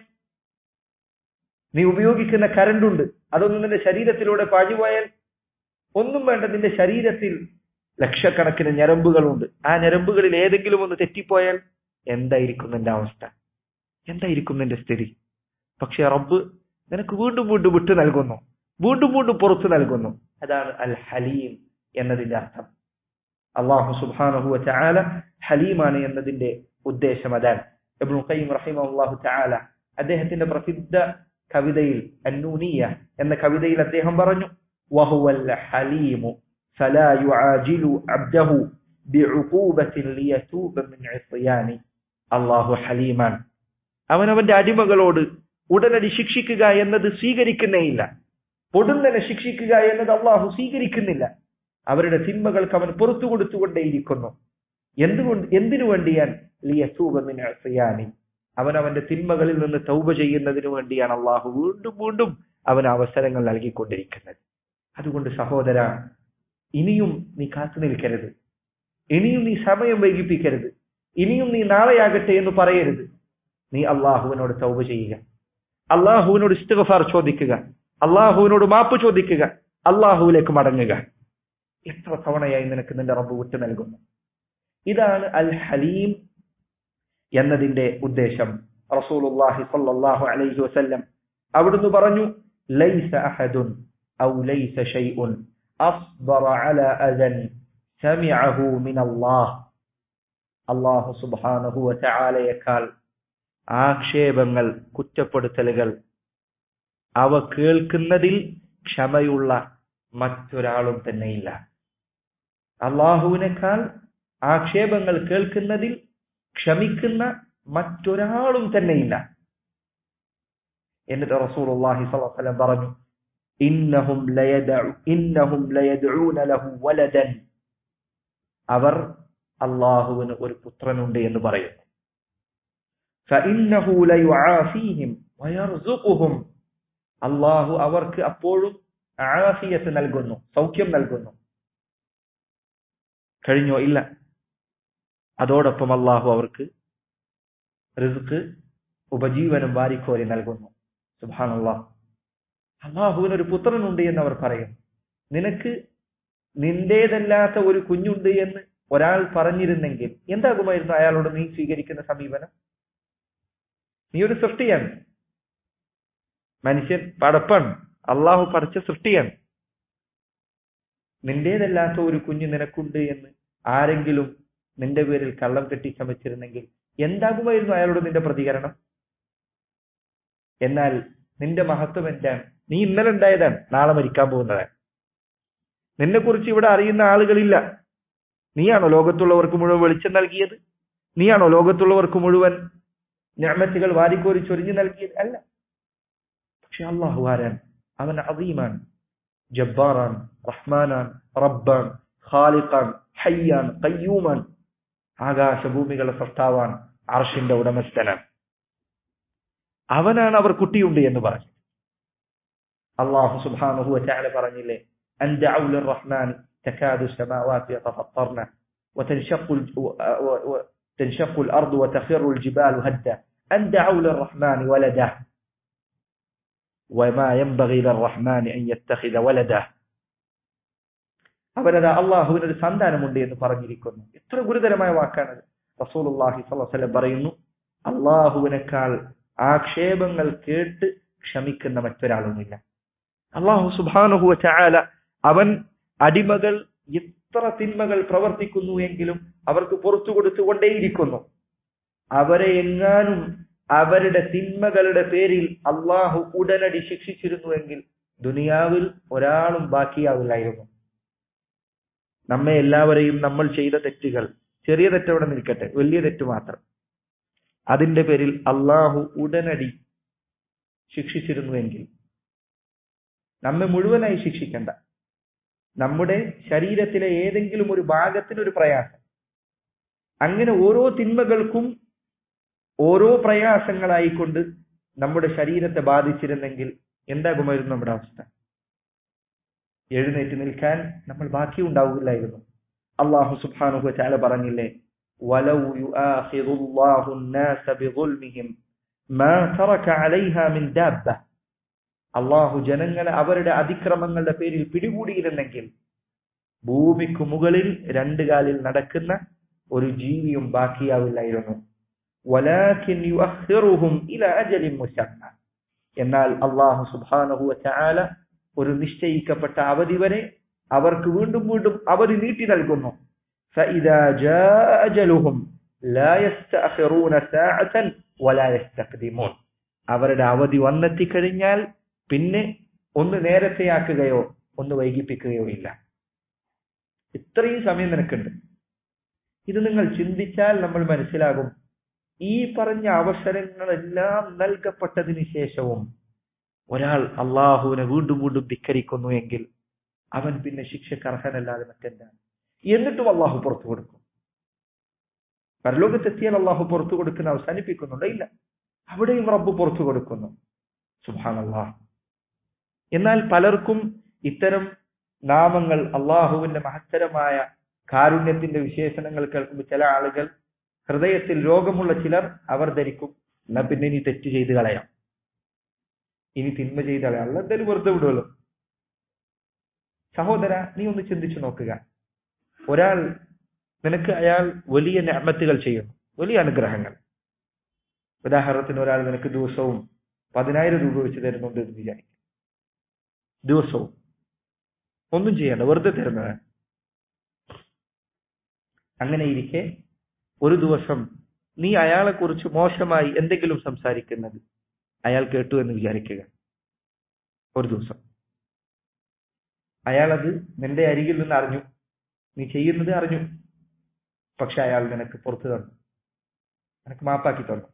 നീ ഉപയോഗിക്കുന്ന കരണ്ടുണ്ട് അതൊന്നും നിന്റെ ശരീരത്തിലൂടെ പാഞ്ഞുപോയാൽ ഒന്നും വേണ്ട നിന്റെ ശരീരത്തിൽ ലക്ഷക്കണക്കിന് ഞരമ്പുകളുണ്ട് ആ ഞരമ്പുകളിൽ ഏതെങ്കിലും ഒന്ന് തെറ്റിപ്പോയാൽ എന്തായിരിക്കും നിന്റെ അവസ്ഥ എന്തായിരിക്കും നിന്റെ സ്ഥിതി പക്ഷെ റബ്ബ് നിനക്ക് വീണ്ടും വീണ്ടും വിട്ടു നൽകുന്നു വീണ്ടും വീണ്ടും പുറത്തു നൽകുന്നു അതാണ് അൽ ഹലീം എന്നതിന്റെ അർത്ഥം അള്ളാഹു സുബാനഹു ചാല ഹലീമാണ് എന്നതിന്റെ ഉദ്ദേശം അതാണ് ഇബ്നു ഖയ്യിം റഹിമഹുല്ലാഹു തആല അദ്ദേഹത്തിന്റെ പ്രസിദ്ധ കവിതയിൽ അന്നൂനിയ എന്ന കവിതയിൽ അദ്ദേഹം പറഞ്ഞു വഹുവൽ ഹലീമു فلا يعاجل عبده بعقوبة ليتوب من عصيان അള്ളാഹു ഹലീമാൻ അവൻ അവന്റെ അടിമകളോട് ഉടനടി ശിക്ഷിക്കുക എന്നത് സ്വീകരിക്കുന്നേയില്ല പൊടുന്നനെ ശിക്ഷിക്കുക എന്നത് അള്ളാഹു സ്വീകരിക്കുന്നില്ല അവരുടെ തിന്മകൾക്ക് അവൻ പുറത്തു കൊടുത്തുകൊണ്ടേയിരിക്കുന്നു എന്തുകൊണ്ട് എന്തിനു വേണ്ടിയാൻ ലിയസൂബിനി അവൻ അവന്റെ തിന്മകളിൽ നിന്ന് തൗബ ചെയ്യുന്നതിനു വേണ്ടിയാണ് അള്ളാഹു വീണ്ടും വീണ്ടും അവന് അവസരങ്ങൾ നൽകിക്കൊണ്ടിരിക്കുന്നത് അതുകൊണ്ട് സഹോദര ഇനിയും നീ കാത്തു നിൽക്കരുത് ഇനിയും നീ സമയം വൈകിപ്പിക്കരുത് ഇനിയും നീ നാളെയാകട്ടെ എന്ന് പറയരുത് നീ അള്ളാഹുവിനോട് തൗബ ചെയ്യുക അള്ളാഹുവിനോട് ഇസ്തിഗഫാർ ചോദിക്കുക അള്ളാഹുവിനോട് മാപ്പ് ചോദിക്കുക അള്ളാഹുവിലേക്ക് മടങ്ങുക എത്ര തവണയായി നിനക്ക് നിന്റെ റബ്ബ് വിട്ടു നൽകുന്നു ഇതാണ് അൽ ഹലീം എന്നതിന്റെ ഉദ്ദേശം റസൂലുള്ളാഹി സ്വല്ലല്ലാഹു അലൈഹി വസല്ലം അവിടുന്ന് പറഞ്ഞു ലൈസ അഹദുൻ ഔ ലൈസ ഷൈഉൻ അസ്ബറ അലാ അദൻ സമിഅഹു മിൻ അല്ലാഹ് അല്ലാഹു സുബ്ഹാനഹു വതആലയേക്കാൾ ആക്ഷേപങ്ങൾ കുറ്റപ്പെടുത്തലുകൾ അവ കേൾക്കുന്നതിൽ ക്ഷമയുള്ള മറ്റൊരാളും തന്നെയില്ല അള്ളാഹുവിനേക്കാൾ ആക്ഷേപങ്ങൾ കേൾക്കുന്നതിൽ ക്ഷമിക്കുന്ന മറ്റൊരാളും തന്നെയില്ല എന്നിട്ട് റസൂലുള്ളാഹി സ്വല്ലല്ലാഹു അലൈഹി വസല്ലം പറഞ്ഞു ഇന്നഹും ലയദഉ ഇന്നഹും ലയദഊന ലഹു വലദൻ അവർ അള്ളാഹുവിന് ഒരു പുത്രനുണ്ട് എന്ന് പറയുന്നു فإنه ليعافيهم ويرزقهم അള്ളാഹു അവർക്ക് അപ്പോഴും ആഫിയത്ത് നൽകുന്നു സൗഖ്യം നൽകുന്നു കഴിഞ്ഞോ ഇല്ല അതോടൊപ്പം അള്ളാഹു അവർക്ക് റിസ്ക് ഉപജീവനം വാരിക്കോരി നൽകുന്നു സുബാനുള്ള അള്ളാഹുവിന് ഒരു പുത്രനുണ്ട് എന്ന് അവർ പറയും നിനക്ക് നിന്റേതല്ലാത്ത ഒരു കുഞ്ഞുണ്ട് എന്ന് ഒരാൾ പറഞ്ഞിരുന്നെങ്കിൽ എന്താകുമായിരുന്നു അയാളോട് നീ സ്വീകരിക്കുന്ന സമീപനം നീ ഒരു സൃഷ്ടിയാണ് മനുഷ്യൻ പടപ്പാണ് അള്ളാഹു പറിച്ച സൃഷ്ടിയാണ് നിന്റേതല്ലാത്ത ഒരു കുഞ്ഞ് നിനക്കുണ്ട് എന്ന് ആരെങ്കിലും നിന്റെ പേരിൽ കള്ളം കെട്ടി ശ്രമിച്ചിരുന്നെങ്കിൽ എന്താകുമായിരുന്നു അയാളോട് നിന്റെ പ്രതികരണം എന്നാൽ നിന്റെ മഹത്വം എന്താണ് നീ ഇന്നലെ ഉണ്ടായതാണ് നാളെ മരിക്കാൻ പോകുന്നതാണ് നിന്നെ കുറിച്ച് ഇവിടെ അറിയുന്ന ആളുകളില്ല നീയാണോ ലോകത്തുള്ളവർക്ക് മുഴുവൻ വെളിച്ചം നൽകിയത് നീയാണോ ലോകത്തുള്ളവർക്ക് മുഴുവൻ ഞാമത്തുകൾ വാരിക്കോരി ചൊരിഞ്ഞു നൽകിയത് അല്ല പക്ഷെ അള്ളാഹു ആരാൻ അവൻ അദീമാൻ ജബ്ബാറാൻ റഹ്മാനാൻ റബ്ബാൻ ഖാലിഖാൻ ഹയ്യാൻ കയ്യൂമാൻ ആകാശഭൂമികളുടെ സൃഷ്ടാവാൻ അർഷിന്റെ ഉടമസ്ഥനാൻ അവനാണ് അവർ കുട്ടിയുണ്ട് എന്ന് പറഞ്ഞു അള്ളാഹു സുബ്ഹാനഹു വതആല പറഞ്ഞില്ലേ അൻ ദഅു ലിർറഹ്മാൻ تكاد السماوات يتفطرن وتنشق تنشق الأرض وتخر الجبال هدا أن دعوا للرحمن ولدا وما ينبغي للرحمن أن يتخذ ولدا അവരത് അള്ളാഹുവിന് ഒരു സന്താനമുണ്ട് എന്ന് പറഞ്ഞിരിക്കുന്നു എത്ര ഗുരുതരമായ വാക്കാണത് റസൂലുള്ളാഹി സ്വല്ലല്ലാഹു അലൈഹി പറയുന്നു അള്ളാഹുവിനേക്കാൾ ആക്ഷേപങ്ങൾ കേട്ട് ക്ഷമിക്കുന്ന മറ്റൊരാളുമില്ല അള്ളാഹു സുബാനുഹുവ ചായാല അവൻ അടിമകൾ എത്ര തിന്മകൾ പ്രവർത്തിക്കുന്നു എങ്കിലും അവർക്ക് പുറത്തു കൊടുത്തുകൊണ്ടേയിരിക്കുന്നു അവരെ എങ്ങാനും അവരുടെ തിന്മകളുടെ പേരിൽ അള്ളാഹു ഉടനടി ശിക്ഷിച്ചിരുന്നുവെങ്കിൽ ദുനിയാവിൽ ഒരാളും ബാക്കിയാവില്ലായിരുന്നു നമ്മെ എല്ലാവരെയും നമ്മൾ ചെയ്ത തെറ്റുകൾ ചെറിയ തെറ്റവിടെ നിൽക്കട്ടെ വലിയ തെറ്റ് മാത്രം അതിന്റെ പേരിൽ അള്ളാഹു ഉടനടി ശിക്ഷിച്ചിരുന്നുവെങ്കിൽ നമ്മെ മുഴുവനായി ശിക്ഷിക്കണ്ട നമ്മുടെ ശരീരത്തിലെ ഏതെങ്കിലും ഒരു ഭാഗത്തിന് ഒരു പ്രയാസം അങ്ങനെ ഓരോ തിന്മകൾക്കും ഓരോ പ്രയാസങ്ങളായിക്കൊണ്ട് നമ്മുടെ ശരീരത്തെ ബാധിച്ചിരുന്നെങ്കിൽ എന്താകുമായിരുന്നു നമ്മുടെ അവസ്ഥ എഴുന്നേറ്റ് നിൽക്കാൻ നമ്മൾ ബാക്കി ഉണ്ടാവില്ലായിരുന്നു അള്ളാഹു സുബാനുഹു ചാല പറഞ്ഞില്ലേ ولو يؤاخذ الله الناس بظلمهم ما ترك عليها من دابة അള്ളാഹു ജനങ്ങളെ അവരുടെ അതിക്രമങ്ങളുടെ പേരിൽ പിടികൂടിയിരുന്നെങ്കിൽ ഭൂമിക്ക് മുകളിൽ രണ്ട് കാലിൽ നടക്കുന്ന ഒരു ജീവിയും ബാക്കിയാവില്ലായിരുന്നു വലാകിൻ യുഅഖിറുഹും ഇലാ അജലിൻ മുസമ്മ എന്നാൽ അള്ളാഹു സുബ്ഹാനഹു വതആല ഒരു നിശ്ചയിക്കപ്പെട്ട അവധി വരെ അവർക്ക് വീണ്ടും വീണ്ടും അവധി നീട്ടി നൽകുന്നു فإذا جاء أجلهم لا يستأخرون ساعة ولا يستقدمون അവരുടെ അവധി വന്നെത്തിക്കഴിഞ്ഞാൽ പിന്നെ ഒന്ന് നേരത്തെയാക്കുകയോ ഒന്ന് വൈകിപ്പിക്കുകയോ ഇല്ല ഇത്രയും സമയം നിനക്കുണ്ട് ഇത് നിങ്ങൾ ചിന്തിച്ചാൽ നമ്മൾ മനസ്സിലാകും ഈ പറഞ്ഞ അവസരങ്ങളെല്ലാം നൽകപ്പെട്ടതിന് ശേഷവും ഒരാൾ അള്ളാഹുവിനെ വീണ്ടും വീണ്ടും ധിക്കരിക്കുന്നു എങ്കിൽ അവൻ പിന്നെ ശിക്ഷക്ക് അർഹനല്ലാതെ മറ്റെന്താണ് എന്നിട്ടും അള്ളാഹു പുറത്തു കൊടുക്കും പരലോകത്തെത്തിയാൽ അള്ളാഹു പുറത്തു കൊടുക്കുന്ന അവസാനിപ്പിക്കുന്നുണ്ടോ ഇല്ല അവിടെയും റബ്ബ് പുറത്തു കൊടുക്കുന്നു സുഹാനല്ലാഹ് എന്നാൽ പലർക്കും ഇത്തരം നാമങ്ങൾ അള്ളാഹുവിന്റെ മഹത്തരമായ കാരുണ്യത്തിന്റെ വിശേഷണങ്ങൾ കേൾക്കുമ്പോൾ ചില ആളുകൾ ഹൃദയത്തിൽ രോഗമുള്ള ചിലർ അവർ ധരിക്കും എന്നാ പിന്നെ ഇനി തെറ്റ് ചെയ്ത് കളയാം ഇനി തിന്മ ചെയ്ത് കളയാം അല്ല എന്തായാലും വെറുതെ വിടുമല്ലോ സഹോദര നീ ഒന്ന് ചിന്തിച്ചു നോക്കുക ഒരാൾ നിനക്ക് അയാൾ വലിയ ഞാമത്തുകൾ ചെയ്യുന്നു വലിയ അനുഗ്രഹങ്ങൾ ഉദാഹരണത്തിന് ഒരാൾ നിനക്ക് ദിവസവും പതിനായിരം രൂപ വെച്ച് തരുന്നുണ്ട് എന്ന് വിചാരിക്കും ദിവസവും ഒന്നും ചെയ്യണ്ട വെറുതെ തരുന്നതാണ് അങ്ങനെ ഇരിക്കെ ഒരു ദിവസം നീ അയാളെ കുറിച്ച് മോശമായി എന്തെങ്കിലും സംസാരിക്കുന്നത് അയാൾ കേട്ടു എന്ന് വിചാരിക്കുക ഒരു ദിവസം അയാളത് നിന്റെ അരികിൽ നിന്ന് അറിഞ്ഞു നീ ചെയ്യുന്നത് അറിഞ്ഞു പക്ഷെ അയാൾ നിനക്ക് പുറത്തു തന്നു നിനക്ക് മാപ്പാക്കി തന്നു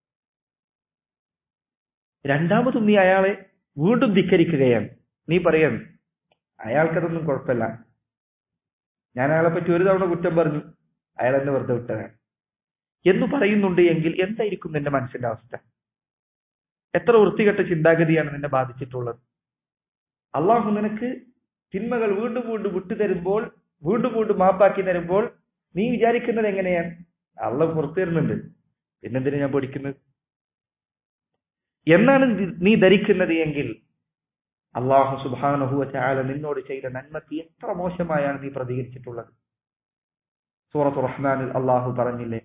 രണ്ടാമതും നീ അയാളെ വീണ്ടും ധിക്കരിക്കുകയാണ് നീ പറയാൻ അയാൾക്കതൊന്നും കുഴപ്പമില്ല ഞാൻ അയാളെ പറ്റി ഒരു തവണ കുറ്റം പറഞ്ഞു അയാൾ എന്നെ വെറുതെ വിട്ടതാണ് എന്ന് പറയുന്നുണ്ട് എങ്കിൽ എന്തായിരിക്കും നിന്റെ മനസ്സിന്റെ അവസ്ഥ എത്ര വൃത്തികെട്ട ചിന്താഗതിയാണ് നിന്നെ ബാധിച്ചിട്ടുള്ളത് അള്ളാഹു നിനക്ക് തിന്മകൾ വീണ്ടും വീണ്ടും വിട്ടുതരുമ്പോൾ വീണ്ടും വീണ്ടും മാപ്പാക്കി തരുമ്പോൾ നീ വിചാരിക്കുന്നത് എങ്ങനെയാണ് അള്ള പുറത്തു തരുന്നുണ്ട് പിന്നെന്തിനു ഞാൻ പഠിക്കുന്നത് എന്നാണ് നീ ധരിക്കുന്നത് എങ്കിൽ അള്ളാഹു സുബാനഹുവ ചാല നിന്നോട് ചെയ്ത നന്മക്ക് എത്ര മോശമായാണ് നീ പ്രതികരിച്ചിട്ടുള്ളത് സൂറത്ത് റഹ്മാനിൽ അള്ളാഹു പറഞ്ഞില്ലേ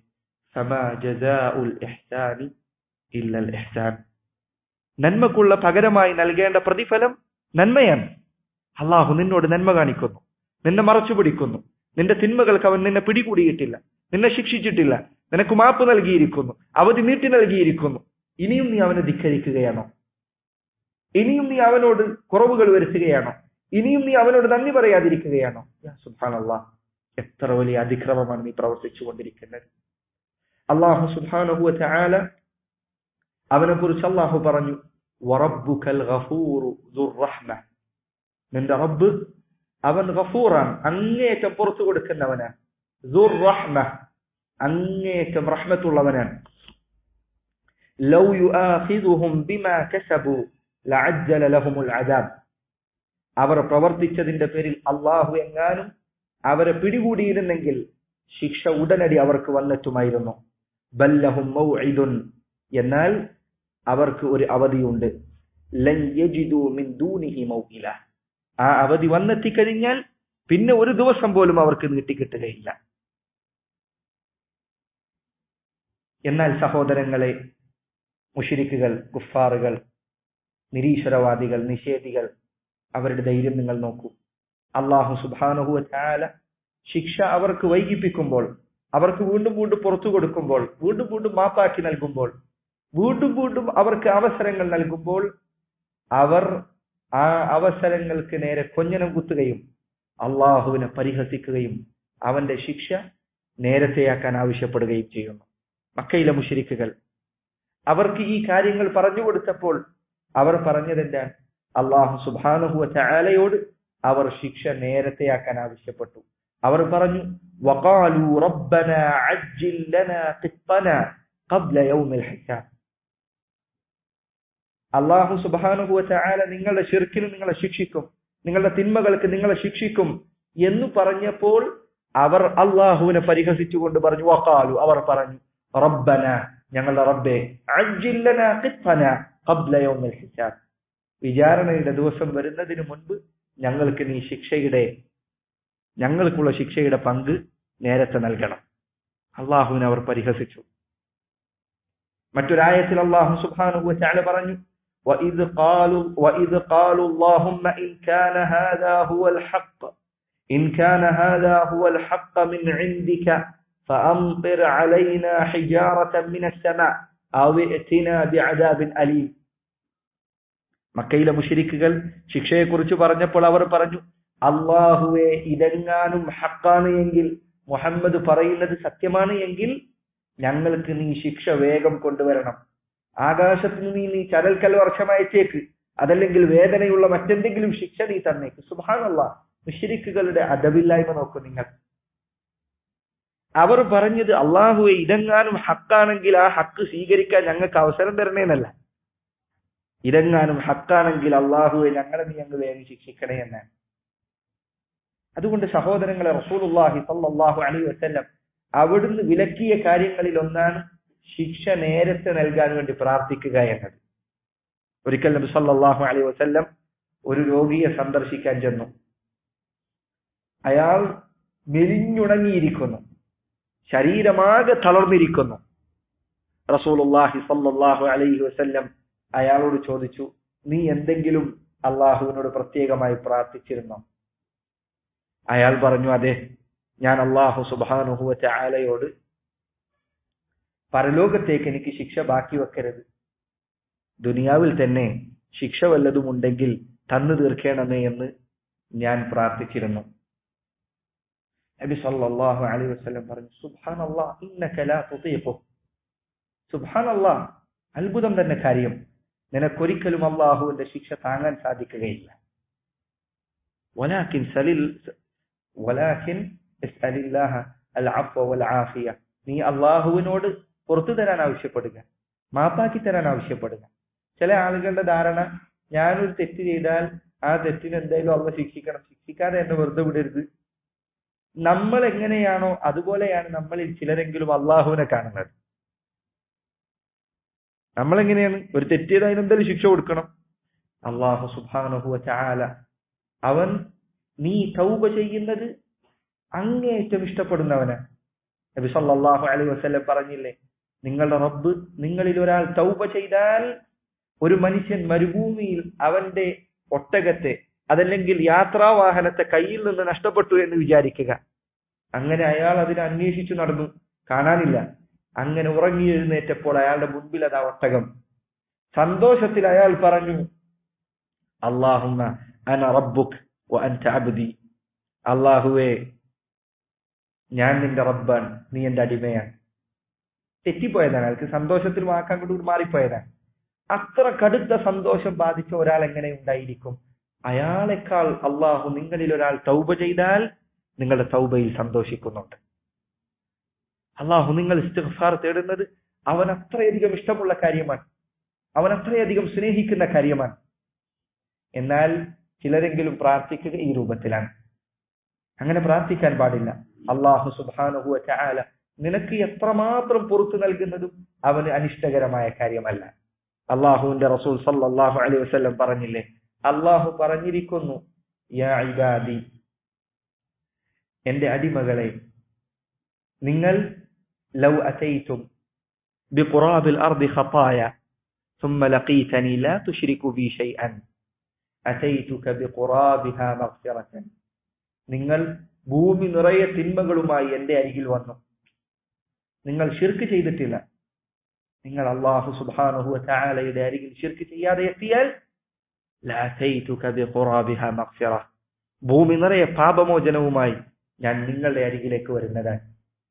നന്മക്കുള്ള പകരമായി നൽകേണ്ട പ്രതിഫലം നന്മയാണ് അള്ളാഹു നിന്നോട് നന്മ കാണിക്കുന്നു നിന്നെ മറച്ചു പിടിക്കുന്നു നിന്റെ തിന്മകൾക്ക് അവൻ നിന്നെ പിടികൂടിയിട്ടില്ല നിന്നെ ശിക്ഷിച്ചിട്ടില്ല നിനക്ക് മാപ്പ് നൽകിയിരിക്കുന്നു അവധി നീട്ടി നൽകിയിരിക്കുന്നു ഇനിയും നീ അവനെ ധിക്കരിക്കുകയാണോ ഇനിയും നീ അവനോട് കുറവുകൾ വരുത്തുകയാണോ ഇനിയും നീ അവനോട് നന്ദി പറയാതിരിക്കുകയാണോ സുഹാനല്ലാ എത്ര വലിയ അതിക്രമമാണ് നീ പ്രവർത്തിച്ചു കൊണ്ടിരിക്കുന്നത് അള്ളാഹു സുബാനഹു ചാല അവനെ കുറിച്ച് അള്ളാഹു പറഞ്ഞു നിന്റെ റബ്ബ് അവൻ ഗഫൂറാണ് അങ്ങേയറ്റം പുറത്തു കൊടുക്കുന്നവനാണ് അങ്ങേയറ്റം റഹ്മത്തുള്ളവനാണ് ലൗ യുആഖിദുഹും ബിമാ കസബു ലഅജ്ജല ലഹുമുൽ അദാബ് അവർ പ്രവർത്തിച്ചതിന്റെ പേരിൽ അള്ളാഹു എങ്ങാനും അവരെ പിടികൂടിയിരുന്നെങ്കിൽ ശിക്ഷ ഉടനടി അവർക്ക് വന്നെത്തുമായിരുന്നു ബല്ലഹും മൗഇദുൻ എന്നാൽ അവർക്ക് ഒരു അവധിയുണ്ട് ലൻ യജിദു മിൻ ദൂനിഹി മൗഇല ആ അവധി വന്നെത്തിക്കഴിഞ്ഞാൽ പിന്നെ ഒരു ദിവസം പോലും അവർക്ക് നീട്ടിക്കിട്ടുകയില്ല എന്നാൽ സഹോദരങ്ങളെ മുഷിരിക്കുകൾ കുഫാറുകൾ നിരീശ്വരവാദികൾ നിഷേധികൾ അവരുടെ ധൈര്യം നിങ്ങൾ നോക്കൂ അള്ളാഹു സുബാനുഹു ചാല ശിക്ഷ അവർക്ക് വൈകിപ്പിക്കുമ്പോൾ അവർക്ക് വീണ്ടും വീണ്ടും പുറത്തു കൊടുക്കുമ്പോൾ വീണ്ടും വീണ്ടും മാപ്പാക്കി നൽകുമ്പോൾ വീണ്ടും വീണ്ടും അവർക്ക് അവസരങ്ങൾ നൽകുമ്പോൾ അവർ ആ അവസരങ്ങൾക്ക് നേരെ കൊഞ്ഞനം കുത്തുകയും അള്ളാഹുവിനെ പരിഹസിക്കുകയും അവന്റെ ശിക്ഷ നേരത്തെയാക്കാൻ ആവശ്യപ്പെടുകയും ചെയ്യുന്നു മക്കയിലെ മുഷിരിക്കുകൾ അവർക്ക് ഈ കാര്യങ്ങൾ പറഞ്ഞു കൊടുത്തപ്പോൾ അവർ പറഞ്ഞതെന്താണ് അള്ളാഹു സുബാനുഹുവ ചാലയോട് അവർ ശിക്ഷ നേരത്തെയാക്കാൻ ആവശ്യപ്പെട്ടു അവർ പറഞ്ഞു വഖാലു റബ്ബന അജ്ജിൽ ലനാ ഖിത്തന ഖബ്ല യൗമിൽ ഹിസാബ് അള്ളാഹു സുബാനുഹുവ ചാല നിങ്ങളുടെ ഷിർക്കിന് നിങ്ങളെ ശിക്ഷിക്കും നിങ്ങളുടെ തിന്മകൾക്ക് നിങ്ങളെ ശിക്ഷിക്കും എന്ന് പറഞ്ഞപ്പോൾ അവർ അള്ളാഹുവിനെ പരിഹസിച്ചുകൊണ്ട് പറഞ്ഞു വഖാലു അവർ പറഞ്ഞു റബ്ബന ഞങ്ങളുടെ റബ്ബെ അജ്ജില്ലന ഖിത്തന ഖബ്ല യൗമിൽ ഹിസാബ് വിചാരണയുടെ ദിവസം വരുന്നതിന് മുൻപ് ഞങ്ങൾക്ക് നീ ശിക്ഷയുടെ ഞങ്ങൾക്കുള്ള ശിക്ഷയുടെ പങ്ക് നേരത്തെ നൽകണം അള്ളാഹുവിനെ അവർ പരിഹസിച്ചു മറ്റൊരായത്തിൽ അള്ളാഹു സുബ്ഹാനഹു വതആല പറഞ്ഞു وإذ قالوا وإذ قالوا اللهم إن كان هذا هو الحق إن كان هذا هو الحق من عندك فأمطر علينا حجارة من السماء أو ائتنا بعذاب أليم മക്കയിലെ മുഷരിക്കുകൾ ശിക്ഷയെക്കുറിച്ച് പറഞ്ഞപ്പോൾ അവർ പറഞ്ഞു അള്ളാഹുവെ ഇതെങ്ങാനും ഹക്കാണ് എങ്കിൽ മുഹമ്മദ് പറയുന്നത് സത്യമാണ് എങ്കിൽ ഞങ്ങൾക്ക് നീ ശിക്ഷ വേഗം കൊണ്ടുവരണം ആകാശത്ത് നീ നീ ചരൽക്കൽ വർഷം അയച്ചേക്ക് അതല്ലെങ്കിൽ വേദനയുള്ള മറ്റെന്തെങ്കിലും ശിക്ഷ നീ തന്നേക്ക് സുഭാനല്ല മുഷരിക്കുകളുടെ അദവില്ലായ്മ നോക്കൂ നിങ്ങൾ അവർ പറഞ്ഞത് അള്ളാഹുവെ ഇതെങ്ങാനും ഹക്കാണെങ്കിൽ ആ ഹക്ക് സ്വീകരിക്കാൻ ഞങ്ങൾക്ക് അവസരം തരണേന്നല്ല ഇതെങ്ങാനും ഹക്കാണെങ്കിൽ അള്ളാഹുവെ ഞങ്ങളെ നീ അങ്ങ് വേഗം ശിക്ഷിക്കണേ എന്നാണ് അതുകൊണ്ട് സഹോദരങ്ങളെ റസൂലുല്ലാഹി സല്ലല്ലാഹു അലൈഹി വസല്ലം അവിടുന്ന് വിലക്കിയ കാര്യങ്ങളിൽ ഒന്നാണ് ശിക്ഷ നേരത്തെ നൽകാൻ വേണ്ടി പ്രാർത്ഥിക്കുക എന്നത് ഒരിക്കൽ നബി സല്ലല്ലാഹു അലൈഹി വസല്ലം ഒരു രോഗിയെ സന്ദർശിക്കാൻ ചെന്നു അയാൾ മെലിഞ്ഞുണങ്ങിയിരിക്കുന്നു ശരീരമാകെ തളർന്നിരിക്കുന്നു റസൂലുള്ളാഹി സല്ലല്ലാഹു അലൈഹി വസല്ലം അയാളോട് ചോദിച്ചു നീ എന്തെങ്കിലും അള്ളാഹുവിനോട് പ്രത്യേകമായി പ്രാർത്ഥിച്ചിരുന്നോ അയാൾ പറഞ്ഞു അതെ ഞാൻ അള്ളാഹു സുബാനുഹുവ ചാലയോട് പരലോകത്തേക്ക് എനിക്ക് ശിക്ഷ ബാക്കി വെക്കരുത് ദുനിയാവിൽ തന്നെ ശിക്ഷ വല്ലതും ഉണ്ടെങ്കിൽ തന്നു തീർക്കണമേ എന്ന് ഞാൻ പ്രാർത്ഥിച്ചിരുന്നു നബി സല്ലല്ലാഹു അലൈഹി വസല്ലം പറഞ്ഞു സുബ്ഹാനല്ലാഹ് ഇന്നക ലാ തുതീഖു സുബ്ഹാനല്ലാഹ് അത്ഭുതം തന്നെ കാര്യം നിനക്കൊരിക്കലും അള്ളാഹുവിന്റെ ശിക്ഷ താങ്ങാൻ സാധിക്കുകയില്ല ولكن سلل ولكن اسأل الله العفو والعافية നീ അള്ളാഹുവിനോട് പുറത്തു തരാൻ ആവശ്യപ്പെടുക മാപ്പാക്കി തരാൻ ആവശ്യപ്പെടുക ചില ആളുകളുടെ ധാരണ ഞാനൊരു തെറ്റ് ചെയ്താൽ ആ തെറ്റിന് എന്തായാലും അള്ള ശിക്ഷിക്കണം ശിക്ഷിക്കാതെ എന്നെ വെറുതെ വിടരുത് നമ്മൾ എങ്ങനെയാണോ അതുപോലെയാണ് നമ്മളിൽ ചിലരെങ്കിലും അള്ളാഹുവിനെ കാണുന്നത് നമ്മൾ എങ്ങനെയാണ് ഒരു തെറ്റ് ചെയ്ത് അതിനെന്തായാലും ശിക്ഷ കൊടുക്കണം അള്ളാഹു സുബാനഹുവ ചാല അവൻ നീ തൗബ ചെയ്യുന്നത് അങ്ങേയറ്റം ഇഷ്ടപ്പെടുന്നവനാണ് നബി സല്ലല്ലാഹു അലൈഹി വസല്ലം പറഞ്ഞില്ലേ നിങ്ങളുടെ റബ്ബ് നിങ്ങളിൽ ഒരാൾ തൗബ ചെയ്താൽ ഒരു മനുഷ്യൻ മരുഭൂമിയിൽ അവന്റെ ഒട്ടകത്തെ അതല്ലെങ്കിൽ യാത്രാവാഹനത്തെ കയ്യിൽ നിന്ന് നഷ്ടപ്പെട്ടു എന്ന് വിചാരിക്കുക അങ്ങനെ അയാൾ അതിനെ അന്വേഷിച്ചു നടന്നു കാണാനില്ല അങ്ങനെ ഉറങ്ങി എഴുന്നേറ്റപ്പോൾ അയാളുടെ മുൻപിൽ അതാ ഒട്ടകം സന്തോഷത്തിൽ അയാൾ പറഞ്ഞു അള്ളാഹുമ്മ അന റബ്ബുക് വ അൻത അബ്ദി അള്ളാഹുവേ ഞാൻ നിന്റെ റബ്ബാൻ നീ എന്റെ അടിമയാണ് തെറ്റിപ്പോയതാണ് അയാൾക്ക് സന്തോഷത്തിൽ വാക്കാൻ കൊണ്ട് മാറിപ്പോയതാണ് അത്ര കടുത്ത സന്തോഷം ബാധിച്ച ഒരാൾ എങ്ങനെ ഉണ്ടായിരിക്കും അയാളെക്കാൾ അള്ളാഹു നിങ്ങളിൽ ഒരാൾ തൗബ ചെയ്താൽ നിങ്ങളുടെ തൗബയിൽ സന്തോഷിക്കുന്നുണ്ട് അള്ളാഹു നിങ്ങൾ ഇസ്തിഗ്ഫാർ തേടുന്നത് അവൻ അത്രയധികം ഇഷ്ടമുള്ള കാര്യമാണ് അവൻ അത്രയധികം സ്നേഹിക്കുന്ന കാര്യമാണ് എന്നാൽ ചിലരെങ്കിലും പ്രാർത്ഥിക്കുക ഈ രൂപത്തിലാണ് അങ്ങനെ പ്രാർത്ഥിക്കാൻ പാടില്ല അള്ളാഹു സുബാനുഹുവ ചാല നിനക്ക് എത്രമാത്രം പുറത്തു നൽകുന്നതും അവന് അനിഷ്ടകരമായ കാര്യമല്ല അള്ളാഹുവിന്റെ റസൂൽ സല്ലല്ലാഹു അലൈഹി വസല്ലം പറഞ്ഞില്ലേ അള്ളാഹു പറഞ്ഞിരിക്കുന്നു യാ ഇബാദി എന്റെ അടിമകളെ നിങ്ങൾ ലൗ അതൈതും ബിഖുറാബിൽ അർദി ഖതായ ثم لقيتني لا تشرك بي شيئا أتيتك بقرابها مغفرة നിങ്ങൾ ഭൂമി നിറയെ തിന്മകളുമായി എന്റെ അരികിൽ വന്നു നിങ്ങൾ ഷിർക്ക് ചെയ്തിട്ടില്ല നിങ്ങൾ അള്ളാഹു സുബാനുഹു ചാലയുടെ അരികിൽ ഷിർക്ക് ചെയ്യാതെ എത്തിയാൽ ഭൂമി നിറയെ പാപമോചനവുമായി ഞാൻ നിങ്ങളുടെ അരികിലേക്ക് വരുന്നതാണ്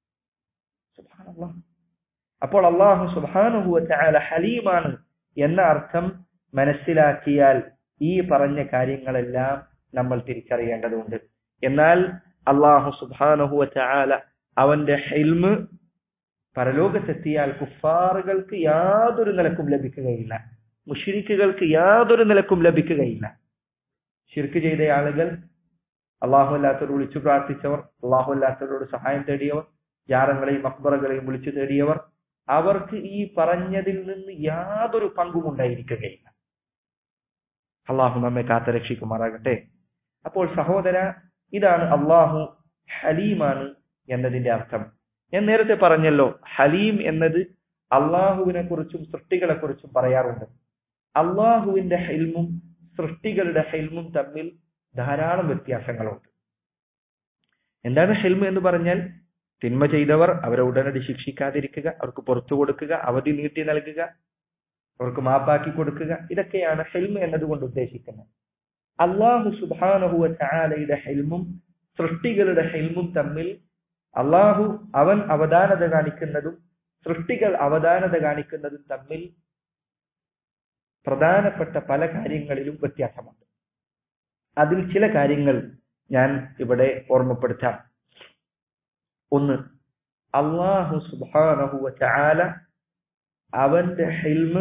അപ്പോൾ അള്ളാഹു സുബാനുഹു ചാല ഹലീമാണ് എന്ന അർത്ഥം മനസ്സിലാക്കിയാൽ ഈ പറഞ്ഞ കാര്യങ്ങളെല്ലാം നമ്മൾ തിരിച്ചറിയേണ്ടതുണ്ട് എന്നാൽ അള്ളാഹു സുബാനഹുവ ചാല അവന്റെ ഹെൽമ് പരലോകത്തെത്തിയാൽ കുഫാറുകൾക്ക് യാതൊരു നിലക്കും ലഭിക്കുകയില്ല മുഷിരിക്കുകൾക്ക് യാതൊരു നിലക്കും ലഭിക്കുകയില്ല ഷിർക്ക് ചെയ്ത ആളുകൾ അള്ളാഹു അല്ലാത്തവർ വിളിച്ചു പ്രാർത്ഥിച്ചവർ അള്ളാഹു അല്ലാത്തവരോട് സഹായം തേടിയവർ ജാറങ്ങളെയും അക്ബറുകളെയും വിളിച്ചു തേടിയവർ അവർക്ക് ഈ പറഞ്ഞതിൽ നിന്ന് യാതൊരു പങ്കും ഉണ്ടായിരിക്കുകയില്ല അള്ളാഹു നമ്മെ കാത്തരക്ഷിക്കുമാറാകട്ടെ അപ്പോൾ സഹോദര ഇതാണ് അള്ളാഹു ഹലീമാണ് എന്നതിന്റെ അർത്ഥം ഞാൻ നേരത്തെ പറഞ്ഞല്ലോ ഹലീം എന്നത് അള്ളാഹുവിനെ കുറിച്ചും സൃഷ്ടികളെ കുറിച്ചും പറയാറുണ്ട് അള്ളാഹുവിന്റെ ഹെൽമും സൃഷ്ടികളുടെ ഹെൽമും തമ്മിൽ ധാരാളം വ്യത്യാസങ്ങളുണ്ട് എന്താണ് ഹെൽമ് എന്ന് പറഞ്ഞാൽ തിന്മ ചെയ്തവർ അവരെ ഉടനടി ശിക്ഷിക്കാതിരിക്കുക അവർക്ക് പുറത്തു കൊടുക്കുക അവധി നീട്ടി നൽകുക അവർക്ക് മാപ്പാക്കി കൊടുക്കുക ഇതൊക്കെയാണ് ഹെൽമ് എന്നതുകൊണ്ട് ഉദ്ദേശിക്കുന്നത് അള്ളാഹു സുബാനഹുവ ചാലയുടെ ഹെൽമും സൃഷ്ടികളുടെ ഹെൽമും തമ്മിൽ അള്ളാഹു അവൻ അവധാനത കാണിക്കുന്നതും സൃഷ്ടികൾ അവധാനത കാണിക്കുന്നതും തമ്മിൽ പ്രധാനപ്പെട്ട പല കാര്യങ്ങളിലും വ്യത്യാസമുണ്ട് അതിൽ ചില കാര്യങ്ങൾ ഞാൻ ഇവിടെ ഓർമ്മപ്പെടുത്താം ഒന്ന് അള്ളാഹു സുബാനഹുവ ചാല അവന്റെ ഹെൽമ്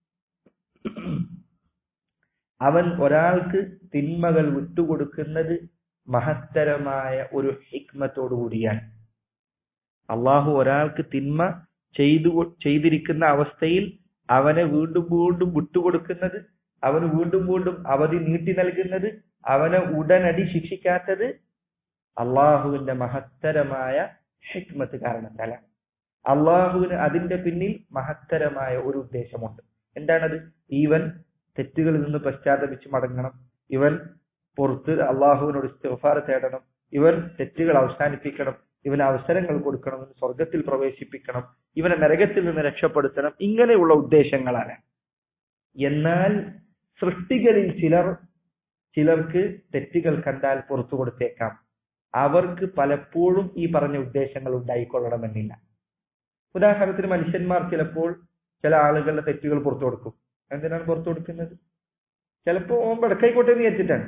അവൻ ഒരാൾക്ക് തിന്മകൾ വിട്ടുകൊടുക്കുന്നത് മഹത്തരമായ ഒരു ഹിക്മത്തോടു കൂടിയാണ് അള്ളാഹു ഒരാൾക്ക് തിന്മ ചെയ്തു ചെയ്തിരിക്കുന്ന അവസ്ഥയിൽ അവനെ വീണ്ടും വീണ്ടും വിട്ടുകൊടുക്കുന്നത് അവന് വീണ്ടും വീണ്ടും അവധി നീട്ടി നൽകുന്നത് അവനെ ഉടനടി ശിക്ഷിക്കാത്തത് അള്ളാഹുവിന്റെ മഹത്തരമായ ഹിക്മത്ത് കാരണത്താലാണ് അള്ളാഹുവിന് അതിന്റെ പിന്നിൽ മഹത്തരമായ ഒരു ഉദ്ദേശമുണ്ട് എന്താണത് ഈവൻ തെറ്റുകളിൽ നിന്ന് പശ്ചാത്തപിച്ച് മടങ്ങണം ഇവൻ പുറത്ത് അള്ളാഹുവിനോട് ഇസ്തിഫാർ തേടണം ഇവൻ തെറ്റുകൾ അവസാനിപ്പിക്കണം ഇവന് അവസരങ്ങൾ കൊടുക്കണം ഇവന് സ്വർഗത്തിൽ പ്രവേശിപ്പിക്കണം ഇവനെ നരകത്തിൽ നിന്ന് രക്ഷപ്പെടുത്തണം ഇങ്ങനെയുള്ള ഉദ്ദേശങ്ങളാണ് എന്നാൽ സൃഷ്ടികളിൽ ചിലർ ചിലർക്ക് തെറ്റുകൾ കണ്ടാൽ പുറത്തു കൊടുത്തേക്കാം അവർക്ക് പലപ്പോഴും ഈ പറഞ്ഞ ഉദ്ദേശങ്ങൾ ഉണ്ടായിക്കൊള്ളണമെന്നില്ല ഉദാഹരണത്തിന് മനുഷ്യന്മാർ ചിലപ്പോൾ ചില ആളുകളുടെ തെറ്റുകൾ പുറത്തു കൊടുക്കും എന്തിനാണ് പുറത്തു കൊടുക്കുന്നത് ചിലപ്പോ ഓൻ ബെടക്കായിക്കോട്ടെ എന്ന് വിചാരിച്ചിട്ടാണ്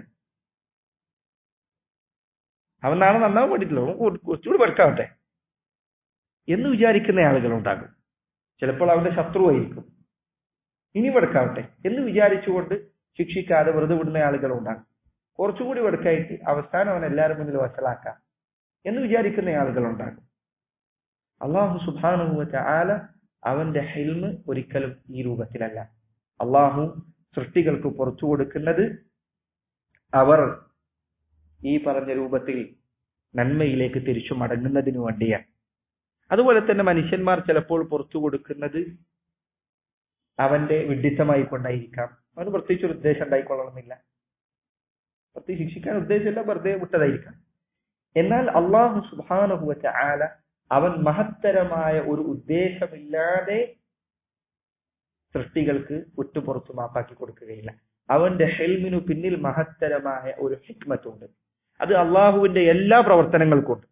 അവൻ നാളെ നന്നാവാൻ വേണ്ടിയിട്ടില്ല ഓൻ കുറച്ചുകൂടി ബെടക്കാവട്ടെ എന്ന് വിചാരിക്കുന്ന ആളുകളുണ്ടാകും ചിലപ്പോൾ അവന്റെ ശത്രുവായിരിക്കും ഇനി വെടുക്കാവട്ടെ എന്ന് വിചാരിച്ചുകൊണ്ട് ശിക്ഷിക്കാതെ വെറുതെ വിടുന്ന ആളുകളുണ്ടാകും കുറച്ചുകൂടി വെടുക്കായിട്ട് അവസാനം അവൻ എല്ലാവരും മുന്നിൽ വഷളാക്കാം എന്ന് വിചാരിക്കുന്ന ആളുകളുണ്ടാകും അള്ളാഹു സുബാനുഭവത്തെ ആല അവന്റെ ഹെൽമ് ഒരിക്കലും ഈ രൂപത്തിലല്ല അള്ളാഹു സൃഷ്ടികൾക്ക് പുറത്തു കൊടുക്കുന്നത് അവർ ഈ പറഞ്ഞ രൂപത്തിൽ നന്മയിലേക്ക് തിരിച്ചു മടങ്ങുന്നതിനു വേണ്ടിയാണ് അതുപോലെ തന്നെ മനുഷ്യന്മാർ ചിലപ്പോൾ പുറത്തു കൊടുക്കുന്നത് അവന്റെ വിഡിത്തമായി കൊണ്ടായിരിക്കാം അവന് പ്രത്യേകിച്ച് ഒരു ഉദ്ദേശം ഉണ്ടായിക്കൊള്ളണമെന്നില്ല പ്രത്യേകിച്ച് ശിക്ഷിക്കാൻ ഉദ്ദേശമില്ല വെറുതെ വിട്ടതായിരിക്കാം എന്നാൽ അള്ളാഹു സുബാനുഭവച്ച ആല അവൻ മഹത്തരമായ ഒരു ഉദ്ദേശമില്ലാതെ സൃഷ്ടികൾക്ക് വിട്ടുപുറത്തു മാപ്പാക്കി കൊടുക്കുകയില്ല അവന്റെ ഹെൽമിനു പിന്നിൽ മഹത്തരമായ ഒരു ഹിക്മത്തുണ്ട് അത് അള്ളാഹുവിന്റെ എല്ലാ പ്രവർത്തനങ്ങൾക്കുണ്ട്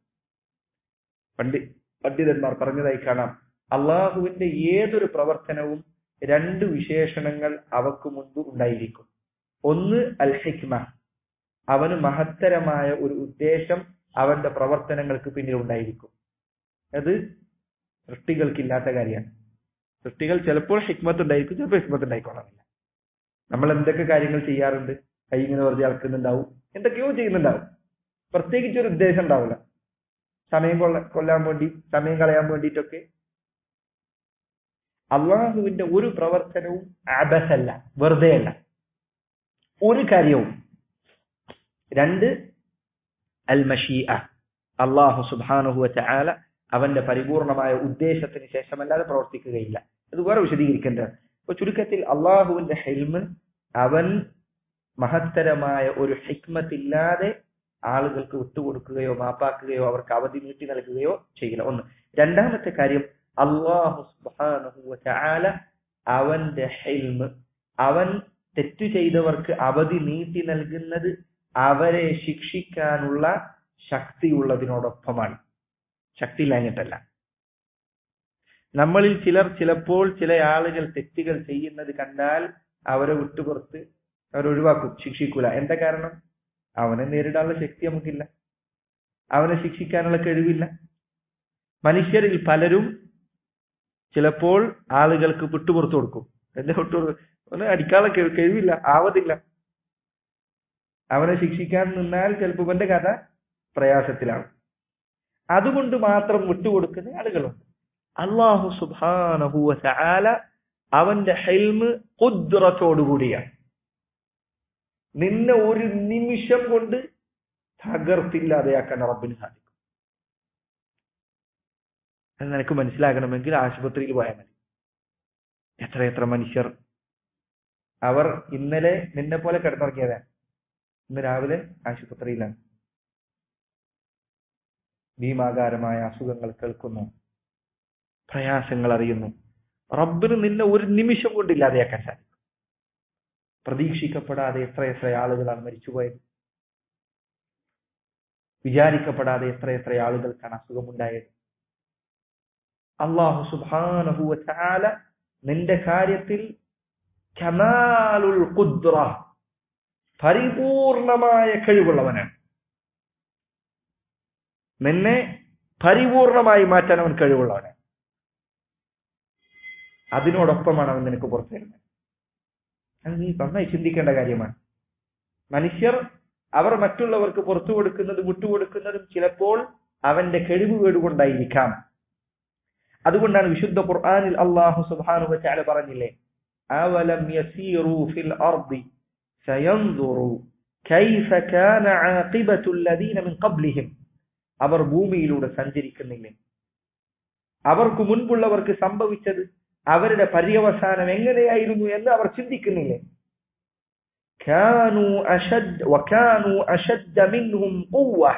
പണ്ഡി പണ്ഡിതന്മാർ പറഞ്ഞതായി കാണാം അള്ളാഹുവിന്റെ ഏതൊരു പ്രവർത്തനവും രണ്ട് വിശേഷണങ്ങൾ അവക്ക് മുൻപ് ഉണ്ടായിരിക്കും ഒന്ന് അൽ ഹിക്മ അവന് മഹത്തരമായ ഒരു ഉദ്ദേശം അവന്റെ പ്രവർത്തനങ്ങൾക്ക് പിന്നിൽ ഉണ്ടായിരിക്കും അത് സൃഷ്ടികൾക്കില്ലാത്ത കാര്യമാണ് സൃഷ്ടികൾ ചിലപ്പോൾ ഹിക്മത്ത് ഉണ്ടായിരിക്കും ചിലപ്പോൾ ഹിക്മത്ത് ഉണ്ടായിക്കൊള്ളാമില്ല നമ്മൾ എന്തൊക്കെ കാര്യങ്ങൾ ചെയ്യാറുണ്ട് കൈ ഇങ്ങനെ വെറുതെ അളക്കുന്നുണ്ടാവും എന്തൊക്കെയോ ചെയ്യുന്നുണ്ടാവും പ്രത്യേകിച്ച് ഒരു ഉദ്ദേശം ഉണ്ടാവില്ല സമയം കൊള്ള കൊല്ലാൻ വേണ്ടി സമയം കളയാൻ വേണ്ടിയിട്ടൊക്കെ അള്ളാഹുവിന്റെ ഒരു പ്രവർത്തനവും അബസല്ല വെറുതെ അല്ല ഒരു കാര്യവും രണ്ട് അൽ മഷീഅ അള്ളാഹു സുബാനുഹുവ ചാല അവന്റെ പരിപൂർണമായ ഉദ്ദേശത്തിന് ശേഷമല്ലാതെ പ്രവർത്തിക്കുകയില്ല ഇത് വേറെ വിശദീകരിക്കേണ്ടത് അപ്പൊ ചുരുക്കത്തിൽ അള്ളാഹുവിന്റെ ഹെൽമ് അവൻ മഹത്തരമായ ഒരു ഹിക്മത്തില്ലാതെ ആളുകൾക്ക് വിട്ടുകൊടുക്കുകയോ മാപ്പാക്കുകയോ അവർക്ക് അവധി നീട്ടി നൽകുകയോ ചെയ്യില്ല ഒന്ന് രണ്ടാമത്തെ കാര്യം അള്ളാഹു സുബാനുഹുവ ചാല അവന്റെ ഹെൽമ് അവൻ തെറ്റു ചെയ്തവർക്ക് അവധി നീട്ടി നൽകുന്നത് അവരെ ശിക്ഷിക്കാനുള്ള ശക്തിയുള്ളതിനോടൊപ്പമാണ് ശക്തി ഇല്ലാഞ്ഞിട്ടല്ല നമ്മളിൽ ചിലർ ചിലപ്പോൾ ചില ആളുകൾ തെറ്റുകൾ ചെയ്യുന്നത് കണ്ടാൽ അവരെ വിട്ടുപുറത്ത് അവരെ ഒഴിവാക്കും ശിക്ഷിക്കൂല എന്താ കാരണം അവനെ നേരിടാനുള്ള ശക്തി നമുക്കില്ല അവനെ ശിക്ഷിക്കാനുള്ള കഴിവില്ല മനുഷ്യരിൽ പലരും ചിലപ്പോൾ ആളുകൾക്ക് വിട്ടുപുറത്തു കൊടുക്കും എന്റെ വിട്ടു അവന് അടിക്കാനുള്ള കഴിവില്ല ആവതില്ല അവനെ ശിക്ഷിക്കാൻ നിന്നാൽ ചിലപ്പോൾ ഇവന്റെ കഥ പ്രയാസത്തിലാണ് അതുകൊണ്ട് മാത്രം വിട്ടുകൊടുക്കുന്ന ആളുകളുണ്ട് അള്ളാഹു സുബാനഹുവ ചാല അവന്റെ ഹെൽമ് കുദ്റത്തോടുകൂടിയാണ് നിന്നെ ഒരു നിമിഷം കൊണ്ട് തകർത്തില്ലാതെയാക്കാൻ റബ്ബിന് സാധിക്കും അത് നിനക്ക് മനസ്സിലാകണമെങ്കിൽ ആശുപത്രിയിൽ പോയാൽ മതി എത്ര എത്ര മനുഷ്യർ അവർ ഇന്നലെ നിന്നെ പോലെ കിടന്നുറങ്ങിയതാണ് ഇന്ന് രാവിലെ ആശുപത്രിയിലാണ് ഭീമാകാരമായ അസുഖങ്ങൾ കേൾക്കുന്നു പ്രയാസങ്ങൾ അറിയുന്നു റബ്ബിന് നിന്നെ ഒരു നിമിഷം കൊണ്ട് ഇല്ലാതെയാക്കാൻ സാധിക്കും പ്രതീക്ഷിക്കപ്പെടാതെ എത്ര എത്ര ആളുകളാണ് മരിച്ചുപോയത് വിചാരിക്കപ്പെടാതെ എത്ര എത്ര ആളുകൾക്കാണ് അസുഖമുണ്ടായത് അള്ളാഹു സുബാനഹുവ ചാല നിന്റെ കാര്യത്തിൽ കമാലുൽ ഖുദ്റ പരിപൂർണമായ കഴിവുള്ളവനാണ് നിന്നെ പരിപൂർണമായി മാറ്റാൻ അവൻ കഴിവുള്ളവനാണ് അതിനോടൊപ്പമാണ് അവൻ നിനക്ക് പുറത്തു തരുന്നത് അത് നീ നന്നായി ചിന്തിക്കേണ്ട കാര്യമാണ് മനുഷ്യർ അവർ മറ്റുള്ളവർക്ക് പുറത്തു കൊടുക്കുന്നത് വിട്ടുകൊടുക്കുന്നതും ചിലപ്പോൾ അവന്റെ കഴിവ് കേടുകൊണ്ടായിരിക്കാം അതുകൊണ്ടാണ് വിശുദ്ധ ഖുർആനിൽ അള്ളാഹു സുബ്ഹാനഹു വതആല പറഞ്ഞില്ലേ അവലം യസീറു ഫിൽ അർദി ഫയൻദുറു കൈഫ കാന ആഖിബത്തു الذين من قبلهم അവർ ഭൂമിയിലൂടെ സഞ്ചരിക്കുന്നില്ലേ അവർക്ക് മുൻപുള്ളവർക്ക് സംഭവിച്ചത് അവരുടെ പര്യവസാനം എങ്ങനെയായിരുന്നു എന്ന് അവർ ചിന്തിക്കുന്നില്ലേ كانوا أشد وكانوا أشد منهم قوة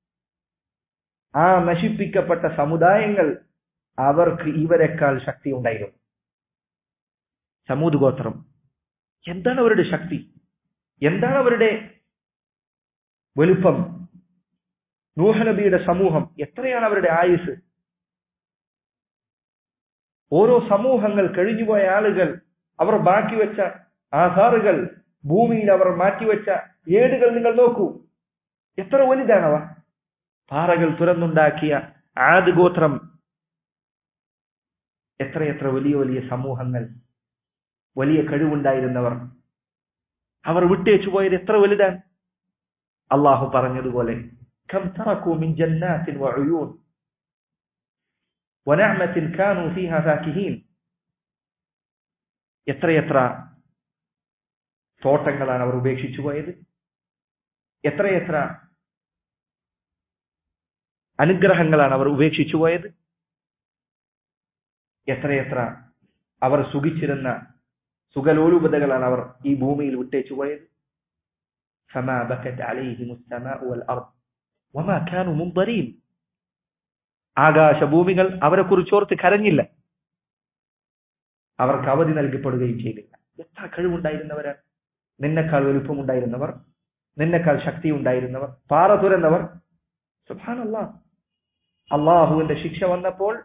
ആ നശിപ്പിക്കപ്പെട്ട സമുദായങ്ങൾ അവർക്ക് ഇവരെക്കാൾ ശക്തി ഉണ്ടായിരുന്നു സമൂത് ഗോത്രം എന്താണ് അവരുടെ ശക്തി എന്താണ് അവരുടെ വലുപ്പം നൂഹനബിയുടെ സമൂഹം എത്രയാണ് അവരുടെ ആയുസ് ഓരോ സമൂഹങ്ങൾ കഴിഞ്ഞുപോയ ആളുകൾ അവർ ബാക്കി വെച്ച ആധാറുകൾ ഭൂമിയിൽ അവർ മാറ്റിവെച്ച ഏടുകൾ നിങ്ങൾ നോക്കൂ എത്ര വലുതാണവ പാറകൾ തുറന്നുണ്ടാക്കിയ ആദ് ഗോത്രം എത്രയെത്ര വലിയ വലിയ സമൂഹങ്ങൾ വലിയ കഴിവുണ്ടായിരുന്നവർ അവർ വിട്ടേച്ചു പോയത് എത്ര വലുതാണ് അള്ളാഹു പറഞ്ഞതുപോലെ كم تركوا من جنات وعيون ونعمة كانوا فيها فاكهين എത്രയെത്ര തോട്ടങ്ങളാണ് അവർ ഉപേക്ഷിച്ചു പോയത് എത്രയെത്ര അനുഗ്രഹങ്ങളാണ് അവർ ഉപേക്ഷിച്ചു പോയത് എത്രയെത്ര അവർ സുഖിച്ചിരുന്ന സുഖലോലുപതകളാണ് അവർ ഈ ഭൂമിയിൽ വിട്ടേച്ചു പോയത് فما بكت عليهم السماء والأرض وما كانوا منظرين ആകാശഭൂമികൾ അവരെ കുറിച്ചോർത്ത് കരഞ്ഞില്ല അവർക്ക് അവധി നൽകപ്പെടുകയും ചെയ്തില്ല എത്ര കഴിവുണ്ടായിരുന്നവരാണ് നിന്നെക്കാൾ വലുപ്പമുണ്ടായിരുന്നവർ നിന്നെക്കാൾ ശക്തി ഉണ്ടായിരുന്നവർ പാറ തുരന്നവർ സുഭാനല്ല അള്ളാഹുവിന്റെ ശിക്ഷ വന്നപ്പോൾ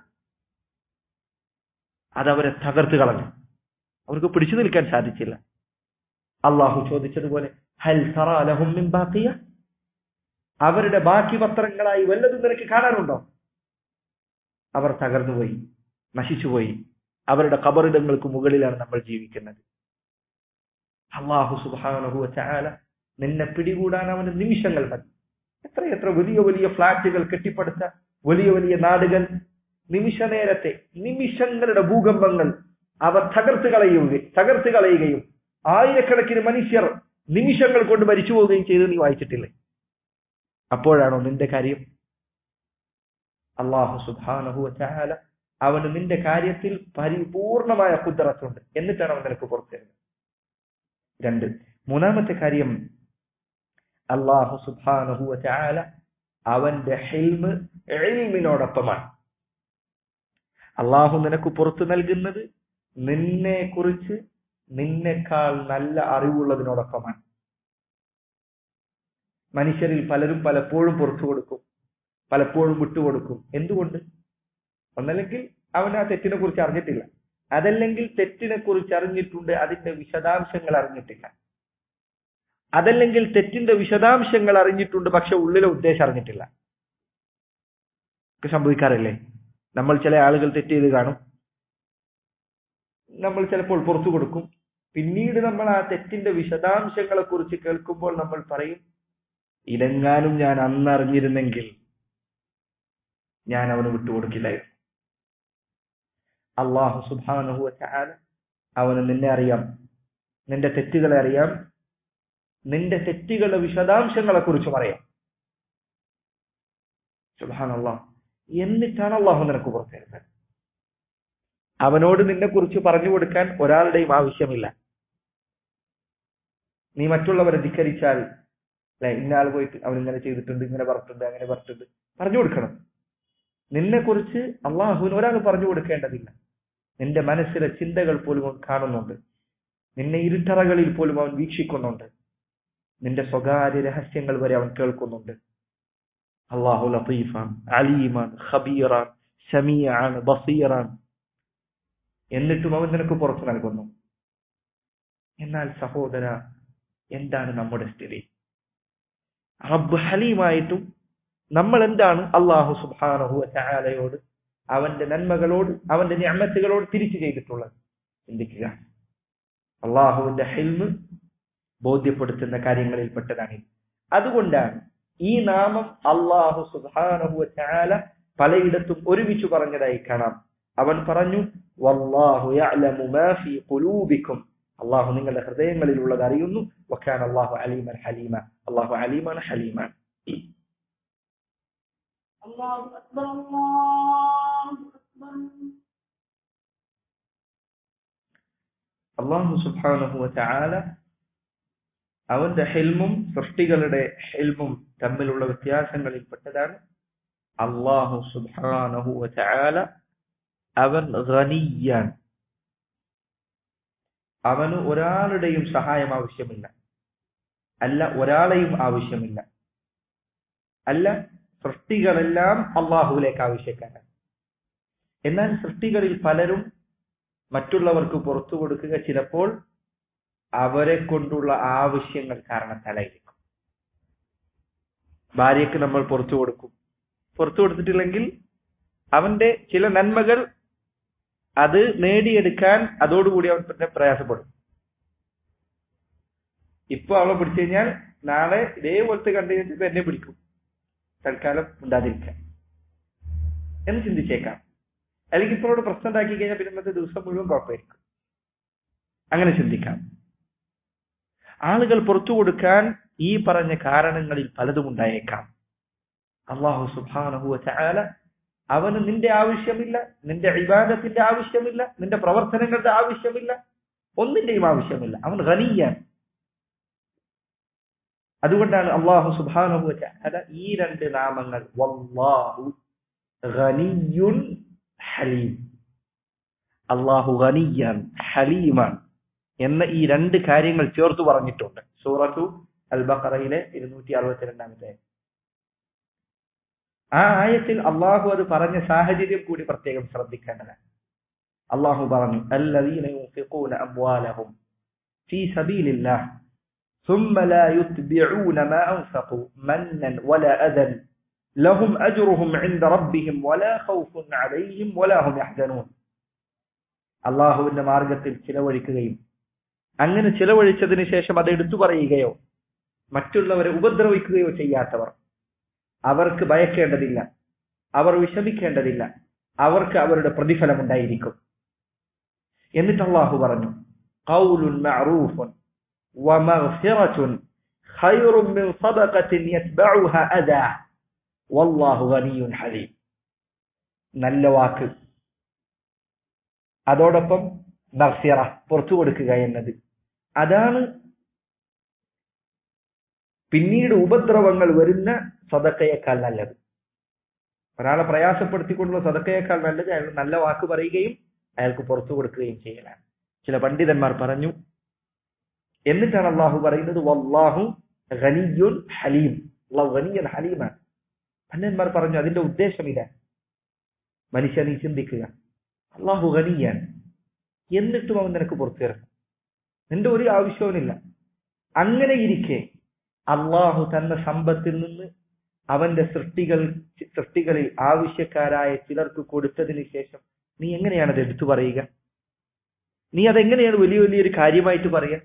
അതവരെ തകർത്ത് കളഞ്ഞു അവർക്ക് പിടിച്ചു നിൽക്കാൻ സാധിച്ചില്ല അള്ളാഹു ചോദിച്ചതുപോലെ ഹൽ ലഹും മിൻ ബാക്കിയ അവരുടെ ബാക്കി പത്രങ്ങളായി വല്ലതും നിനക്ക് കാണാനുണ്ടോ അവർ തകർന്നുപോയി നശിച്ചുപോയി അവരുടെ കബറിടങ്ങൾക്ക് മുകളിലാണ് നമ്മൾ ജീവിക്കുന്നത് അള്ളാഹു സുബാനഹു ചാല നിന്നെ പിടികൂടാൻ അവന് നിമിഷങ്ങൾ മതി എത്ര എത്ര വലിയ വലിയ ഫ്ലാറ്റുകൾ കെട്ടിപ്പടുത്ത വലിയ വലിയ നാടുകൾ നിമിഷ നേരത്തെ നിമിഷങ്ങളുടെ ഭൂകമ്പങ്ങൾ അവ തകർത്ത് കളയുകയും തകർത്ത് കളയുകയും ആയിരക്കണക്കിന് മനുഷ്യർ നിമിഷങ്ങൾ കൊണ്ട് മരിച്ചു പോവുകയും ചെയ്ത് നീ വായിച്ചിട്ടില്ലേ അപ്പോഴാണോ നിന്റെ കാര്യം അള്ളാഹു സുബാനഹു ചാല അവന് നിന്റെ കാര്യത്തിൽ പരിപൂർണമായ കുതിറത്തുണ്ട് എന്നിട്ടാണ് അവൻ നിനക്ക് പുറത്തു തരുന്നത് രണ്ട് മൂന്നാമത്തെ കാര്യം അള്ളാഹു സുബാനഹു ചാല അവന്റെ ഹെൽമ് എൽമിനോടൊപ്പമാണ് അള്ളാഹു നിനക്ക് പുറത്തു നൽകുന്നത് നിന്നെ കുറിച്ച് നിന്നെക്കാൾ നല്ല അറിവുള്ളതിനോടൊപ്പമാണ് മനുഷ്യരിൽ പലരും പലപ്പോഴും പുറത്തു കൊടുക്കും പലപ്പോഴും വിട്ടുകൊടുക്കും എന്തുകൊണ്ട് ഒന്നല്ലെങ്കിൽ അവൻ ആ തെറ്റിനെ കുറിച്ച് അറിഞ്ഞിട്ടില്ല അതല്ലെങ്കിൽ തെറ്റിനെ കുറിച്ച് അറിഞ്ഞിട്ടുണ്ട് അതിന്റെ വിശദാംശങ്ങൾ അറിഞ്ഞിട്ടില്ല അതല്ലെങ്കിൽ തെറ്റിന്റെ വിശദാംശങ്ങൾ അറിഞ്ഞിട്ടുണ്ട് പക്ഷെ ഉള്ളിലെ ഉദ്ദേശം അറിഞ്ഞിട്ടില്ല ഒക്കെ സംഭവിക്കാറില്ലേ നമ്മൾ ചില ആളുകൾ തെറ്റ് ചെയ്ത് കാണും നമ്മൾ ചിലപ്പോൾ പുറത്തു കൊടുക്കും പിന്നീട് നമ്മൾ ആ തെറ്റിന്റെ വിശദാംശങ്ങളെ കുറിച്ച് കേൾക്കുമ്പോൾ നമ്മൾ പറയും ഇതെങ്ങാനും ഞാൻ അന്നറിഞ്ഞിരുന്നെങ്കിൽ ഞാൻ അവന് വിട്ടുകൊടുക്കില്ലായിരുന്നു അള്ളാഹു സുബാനഹു ചാല അവന് നിന്നെ അറിയാം നിന്റെ തെറ്റുകളെ അറിയാം നിന്റെ തെറ്റുകളുടെ വിശദാംശങ്ങളെ കുറിച്ചും അറിയാം സുബാൻ അള്ളാഹ് എന്നിട്ടാണ് അള്ളാഹു നിനക്ക് പുറത്തേരുന്നത് അവനോട് നിന്നെ കുറിച്ച് പറഞ്ഞു കൊടുക്കാൻ ഒരാളുടെയും ആവശ്യമില്ല നീ മറ്റുള്ളവരെ ധിക്കരിച്ചാൽ അല്ലെ ഇന്നയാൾ പോയിട്ട് അവൻ ഇങ്ങനെ ചെയ്തിട്ടുണ്ട് ഇങ്ങനെ പറഞ്ഞിട്ടുണ്ട് അങ്ങനെ പറഞ്ഞിട്ടുണ്ട് പറഞ്ഞു കൊടുക്കണം നിന്നെ കുറിച്ച് അള്ളാഹുവിന് ഒരാൾ പറഞ്ഞു കൊടുക്കേണ്ടതില്ല നിന്റെ മനസ്സിലെ ചിന്തകൾ പോലും അവൻ കാണുന്നുണ്ട് നിന്നെ ഇരുട്ടറകളിൽ പോലും അവൻ വീക്ഷിക്കുന്നുണ്ട് നിന്റെ സ്വകാര്യ രഹസ്യങ്ങൾ വരെ അവൻ കേൾക്കുന്നുണ്ട് അള്ളാഹു ലത്തീഫാണ് അലീമാണ് ഖബീറാണ് ഷമിയാണ് ബസീറാണ് എന്നിട്ടും അവൻ നിനക്ക് പുറത്തു നൽകുന്നു എന്നാൽ സഹോദര എന്താണ് നമ്മുടെ സ്ഥിതി റബ്ബ് ഹലീമായിട്ടും നമ്മൾ എന്താണ് അള്ളാഹു സുബാനഹു ചായാലയോട് അവന്റെ നന്മകളോട് അവന്റെ ഞാമത്തുകളോട് തിരിച്ചു ചെയ്തിട്ടുള്ളത് ചിന്തിക്കുക അള്ളാഹുവിന്റെ ഹെൽമ് ബോധ്യപ്പെടുത്തുന്ന കാര്യങ്ങളിൽ പെട്ടതാണ് അതുകൊണ്ടാണ് ഈ നാമം അള്ളാഹു സുബാനഹു ചായാല പലയിടത്തും ഒരുമിച്ച് പറഞ്ഞതായി കാണാം അവൻ പറഞ്ഞു വല്ലാഹു യഅലമു മാ ഫീ ഖുലൂബിക്കും അള്ളാഹു നിങ്ങളുടെ ഹൃദയങ്ങളിലുള്ളത് അറിയുന്നു വക്കാൻ അള്ളാഹു അലീമൻ ഹലീമ അള്ളാഹു അലീമാണ് ഹലീമാണ് الله أكبر الله أكبر അള്ളാഹു സുബ്ഹാനഹു വതആല അവന്റെ ഹെൽമും സൃഷ്ടികളുടെ ഹെൽമും തമ്മിലുള്ള വ്യത്യാസങ്ങളിൽ പെട്ടതാണ് അള്ളാഹു സുബ്ഹാനഹു വതആല അവൻ ഖനിയാൻ അവന് ഒരാളുടെയും സഹായം ആവശ്യമില്ല അല്ല ഒരാളെയും ആവശ്യമില്ല അല്ല സൃഷ്ടികളെല്ലാം അള്ളാഹുവിലേക്ക് ആവശ്യക്കാരാണ് എന്നാൽ സൃഷ്ടികളിൽ പലരും മറ്റുള്ളവർക്ക് പുറത്തു കൊടുക്കുക ചിലപ്പോൾ അവരെ കൊണ്ടുള്ള ആവശ്യങ്ങൾ കാരണത്താലായിരിക്കും ഭാര്യയ്ക്ക് നമ്മൾ പുറത്തു കൊടുക്കും പുറത്തു കൊടുത്തിട്ടില്ലെങ്കിൽ അവന്റെ ചില നന്മകൾ അത് നേടിയെടുക്കാൻ അതോടുകൂടി അവൻ പിന്നെ പ്രയാസപ്പെടും ഇപ്പൊ അവളെ പിടിച്ചു കഴിഞ്ഞാൽ നാളെ ഇതേപോലത്തെ കണ്ടു കഴിഞ്ഞിട്ട് എന്നെ പിടിക്കും തൽക്കാലം ഉണ്ടാതിരിക്കാൻ എന്ന് ചിന്തിച്ചേക്കാം അല്ലെങ്കിൽ ഇപ്പോഴോട് പ്രശ്നം ഉണ്ടാക്കി കഴിഞ്ഞാൽ പിന്നെ ഇന്നത്തെ ദിവസം മുഴുവൻ കുഴപ്പമായിരിക്കും അങ്ങനെ ചിന്തിക്കാം ആളുകൾ പുറത്തു കൊടുക്കാൻ ഈ പറഞ്ഞ കാരണങ്ങളിൽ പലതും ഉണ്ടായേക്കാം അള്ളാഹു സുബാനഹു ചായാല അവന് നിന്റെ ആവശ്യമില്ല നിന്റെ ഇബാദത്തിന്റെ ആവശ്യമില്ല നിന്റെ പ്രവർത്തനങ്ങളുടെ ആവശ്യമില്ല ഒന്നിന്റെയും ആവശ്യമില്ല അവൻ ഖനിയാൻ അതുകൊണ്ടാണ് അള്ളാഹു സുബാനഹു ചായാല ഈ രണ്ട് നാമങ്ങൾ വല്ലാഹു ഖനിയുൻ ഹലീം അള്ളാഹു ഖനിയാൻ ഹലീമാൻ എന്ന ഈ രണ്ട് കാര്യങ്ങൾ ചേർത്ത് പറഞ്ഞിട്ടുണ്ട് സൂറത്തു അൽ ബഖറയിലെ ഇരുന്നൂറ്റി അറുപത്തിരണ്ടാമത്തെ ആ ആയത്തിൽ അള്ളാഹു അത് പറഞ്ഞ സാഹചര്യം കൂടി പ്രത്യേകം ശ്രദ്ധിക്കേണ്ടതാണ് അള്ളാഹു പറഞ്ഞു الذين ينفقون أموالهم في سبيل الله ثم لا يتبعون ما أنفقوا منا ولا أذى لهم أجرهم عند ربهم ولا خوف عليهم ولا هم يحزنون അള്ളാഹുവിന്റെ മാർഗത്തിൽ ചിലവഴിക്കുകയും അങ്ങനെ ചിലവഴിച്ചതിന് ശേഷം അത് എടുത്തു പറയുകയോ മറ്റുള്ളവരെ ഉപദ്രവിക്കുകയോ ചെയ്യാത്തവർ അവർക്ക് ഭയക്കേണ്ടതില്ല അവർ വിഷമിക്കേണ്ടതില്ല അവർക്ക് അവരുടെ പ്രതിഫലം ഉണ്ടായിരിക്കും എന്നിട്ട് അള്ളാഹു പറഞ്ഞു ഖൗലുൻ മഅറൂഫുൻ വമഗ്ഫിറത്തുൻ ഖൈറുൻ മിൻ സദഖത്തിൻ യത്ബഉഹ അദാ വല്ലാഹു ഗനിയുൻ ഹലീം നല്ല വാക്ക് അതോടൊപ്പം മഗ്ഫിറ പുറത്തു കൊടുക്കുക എന്നത് അതാണ് പിന്നീട് ഉപദ്രവങ്ങൾ വരുന്ന സദക്കയേക്കാൾ നല്ലത് ഒരാളെ പ്രയാസപ്പെടുത്തിക്കൊണ്ടുള്ള സദക്കയേക്കാൾ നല്ലത് അയാൾ നല്ല വാക്ക് പറയുകയും അയാൾക്ക് പുറത്തു കൊടുക്കുകയും ചെയ്യലാണ് ചില പണ്ഡിതന്മാർ പറഞ്ഞു എന്നിട്ടാണ് അള്ളാഹു പറയുന്നത് വല്ലാഹു ഖനിയുൻ ഹലീം അള്ളാഹു ഖനിയൻ ഹലീമാണ് പണ്ഡിതന്മാർ പറഞ്ഞു അതിന്റെ ഉദ്ദേശം ഇതാ മനുഷ്യ നീ ചിന്തിക്കുക അള്ളാഹു ഖനിയാൻ എന്നിട്ടും അവൻ നിനക്ക് പുറത്തു തരണം നിന്റെ ഒരു ആവശ്യവുമില്ല അങ്ങനെ ഇരിക്കെ അള്ളാഹു തന്ന സമ്പത്തിൽ നിന്ന് അവന്റെ സൃഷ്ടികൾ സൃഷ്ടികളിൽ ആവശ്യക്കാരായ ചിലർക്ക് കൊടുത്തതിന് ശേഷം നീ എങ്ങനെയാണ് അത് എടുത്തു പറയുക നീ അതെങ്ങനെയാണ് വലിയ വലിയൊരു കാര്യമായിട്ട് പറയാ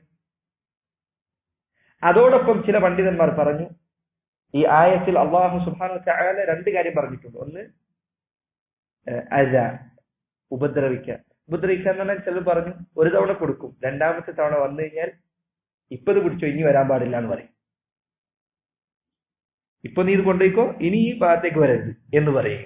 അതോടൊപ്പം ചില പണ്ഡിതന്മാർ പറഞ്ഞു ഈ ആയത്തിൽ അള്ളാഹു സുബാന ചായാല രണ്ട് കാര്യം പറഞ്ഞിട്ടുണ്ട് ഒന്ന് ഏഹ്, അഴ ഉപദ്രവിക്കുക ഉപദ്രവിക്കുക എന്ന് പറഞ്ഞാൽ ചിലർ പറഞ്ഞു ഒരു തവണ കൊടുക്കും രണ്ടാമത്തെ തവണ വന്നു കഴിഞ്ഞാൽ ഇപ്പത് പിടിച്ചോ ഇനി വരാൻ പാടില്ല എന്ന് പറയും ഇപ്പൊ നീ ഇത് കൊണ്ടുപോയിക്കോ ഇനി ഈ ഭാഗത്തേക്ക് വരരുത് എന്ന് പറയുക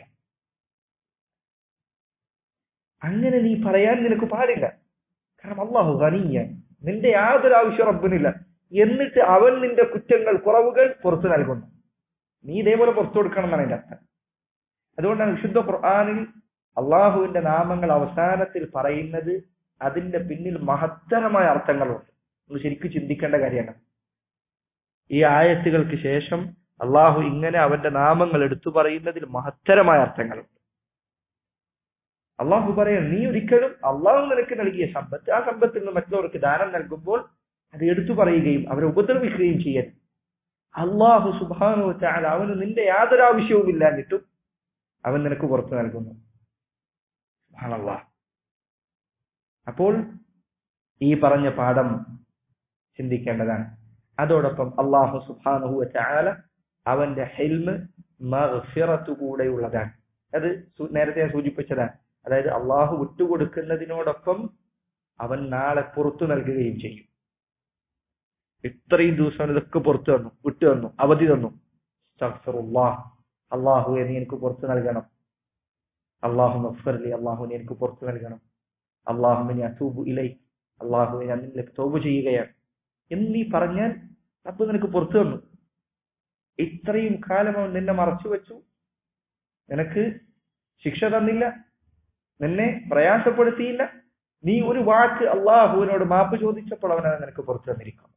അങ്ങനെ നീ പറയാൻ നിനക്ക് പാടില്ല കാരണം അള്ളാഹു ഖനിയ നിന്റെ യാതൊരു ആവശ്യം റബ്ബിനില്ല എന്നിട്ട് അവൻ നിന്റെ കുറ്റങ്ങൾ കുറവുകൾ പുറത്തു നൽകുന്നു നീ ഇതേപോലെ പുറത്തു കൊടുക്കണം എന്നാണ് എന്റെ അർത്ഥം അതുകൊണ്ടാണ് വിശുദ്ധ ഖുർആാനിൽ അള്ളാഹുവിന്റെ നാമങ്ങൾ അവസാനത്തിൽ പറയുന്നത് അതിന്റെ പിന്നിൽ മഹത്തരമായ അർത്ഥങ്ങളുണ്ട് നമ്മൾ ശരിക്കും ചിന്തിക്കേണ്ട കാര്യമാണ് ഈ ആയത്തുകൾക്ക് ശേഷം അള്ളാഹു ഇങ്ങനെ അവന്റെ നാമങ്ങൾ എടുത്തു പറയുന്നതിൽ മഹത്തരമായ അർത്ഥങ്ങളുണ്ട് അള്ളാഹു പറയാൻ നീ ഒരിക്കലും അള്ളാഹു നിനക്ക് നൽകിയ സമ്പത്ത് ആ സമ്പത്തിൽ നിന്ന് മറ്റുള്ളവർക്ക് ദാനം നൽകുമ്പോൾ അത് എടുത്തു പറയുകയും അവരെ ഉപദ്രവിക്കുകയും ചെയ്യാൻ അള്ളാഹു സുബാനു ചാല അവന് നിന്റെ യാതൊരു ആവശ്യവും ഇല്ലാഞ്ഞിട്ടും അവൻ നിനക്ക് പുറത്തു നൽകുന്നു സുബ്ഹാനല്ലാഹ്. അപ്പോൾ ഈ പറഞ്ഞ പാഠം ചിന്തിക്കേണ്ടതാണ് അതോടൊപ്പം അള്ളാഹു സുബാനുഹു ചാല അവന്റെ ഹെൽമ് മഗ്ഫിറത്തു കൂടെയുള്ളതാണ് അത് സു- നേരത്തെ ഞാൻ സൂചിപ്പിച്ചതാണ് അതായത് അള്ളാഹു വിട്ടുകൊടുക്കുന്നതിനോടൊപ്പം അവൻ നാളെ പുറത്തു നൽകുകയും ചെയ്യും ഇത്രയും ദിവസം ഇതൊക്കെ പുറത്തു തന്നു വിട്ടു തന്നു അവധി തന്നു അസ്തഗ്ഫിറുല്ലാഹ്. അള്ളാഹുവെ നീ എനിക്ക് പുറത്തു നൽകണം അള്ളാഹു മഫർലി അള്ളാഹു നീ എനിക്ക് പുറത്തു നൽകണം അള്ളാഹു നീ അസൂബു ഇലൈ അള്ളാഹുവെ ഞാൻ നിന്നിലേക്ക് തോബ് ചെയ്യുകയാണ് എന്ന് നീ പറഞ്ഞാൽ റബ്ബ് നിനക്ക് പുറത്തു തന്നു ഇത്രയും കാലം അവൻ നിന്നെ മറച്ചു വെച്ചു നിനക്ക് ശിക്ഷ തന്നില്ല നിന്നെ പ്രയാസപ്പെടുത്തിയില്ല നീ ഒരു വാക്ക് അള്ളാഹുവിനോട് മാപ്പ് ചോദിച്ചപ്പോൾ അവൻ അത് നിനക്ക് പുറത്തു തന്നിരിക്കും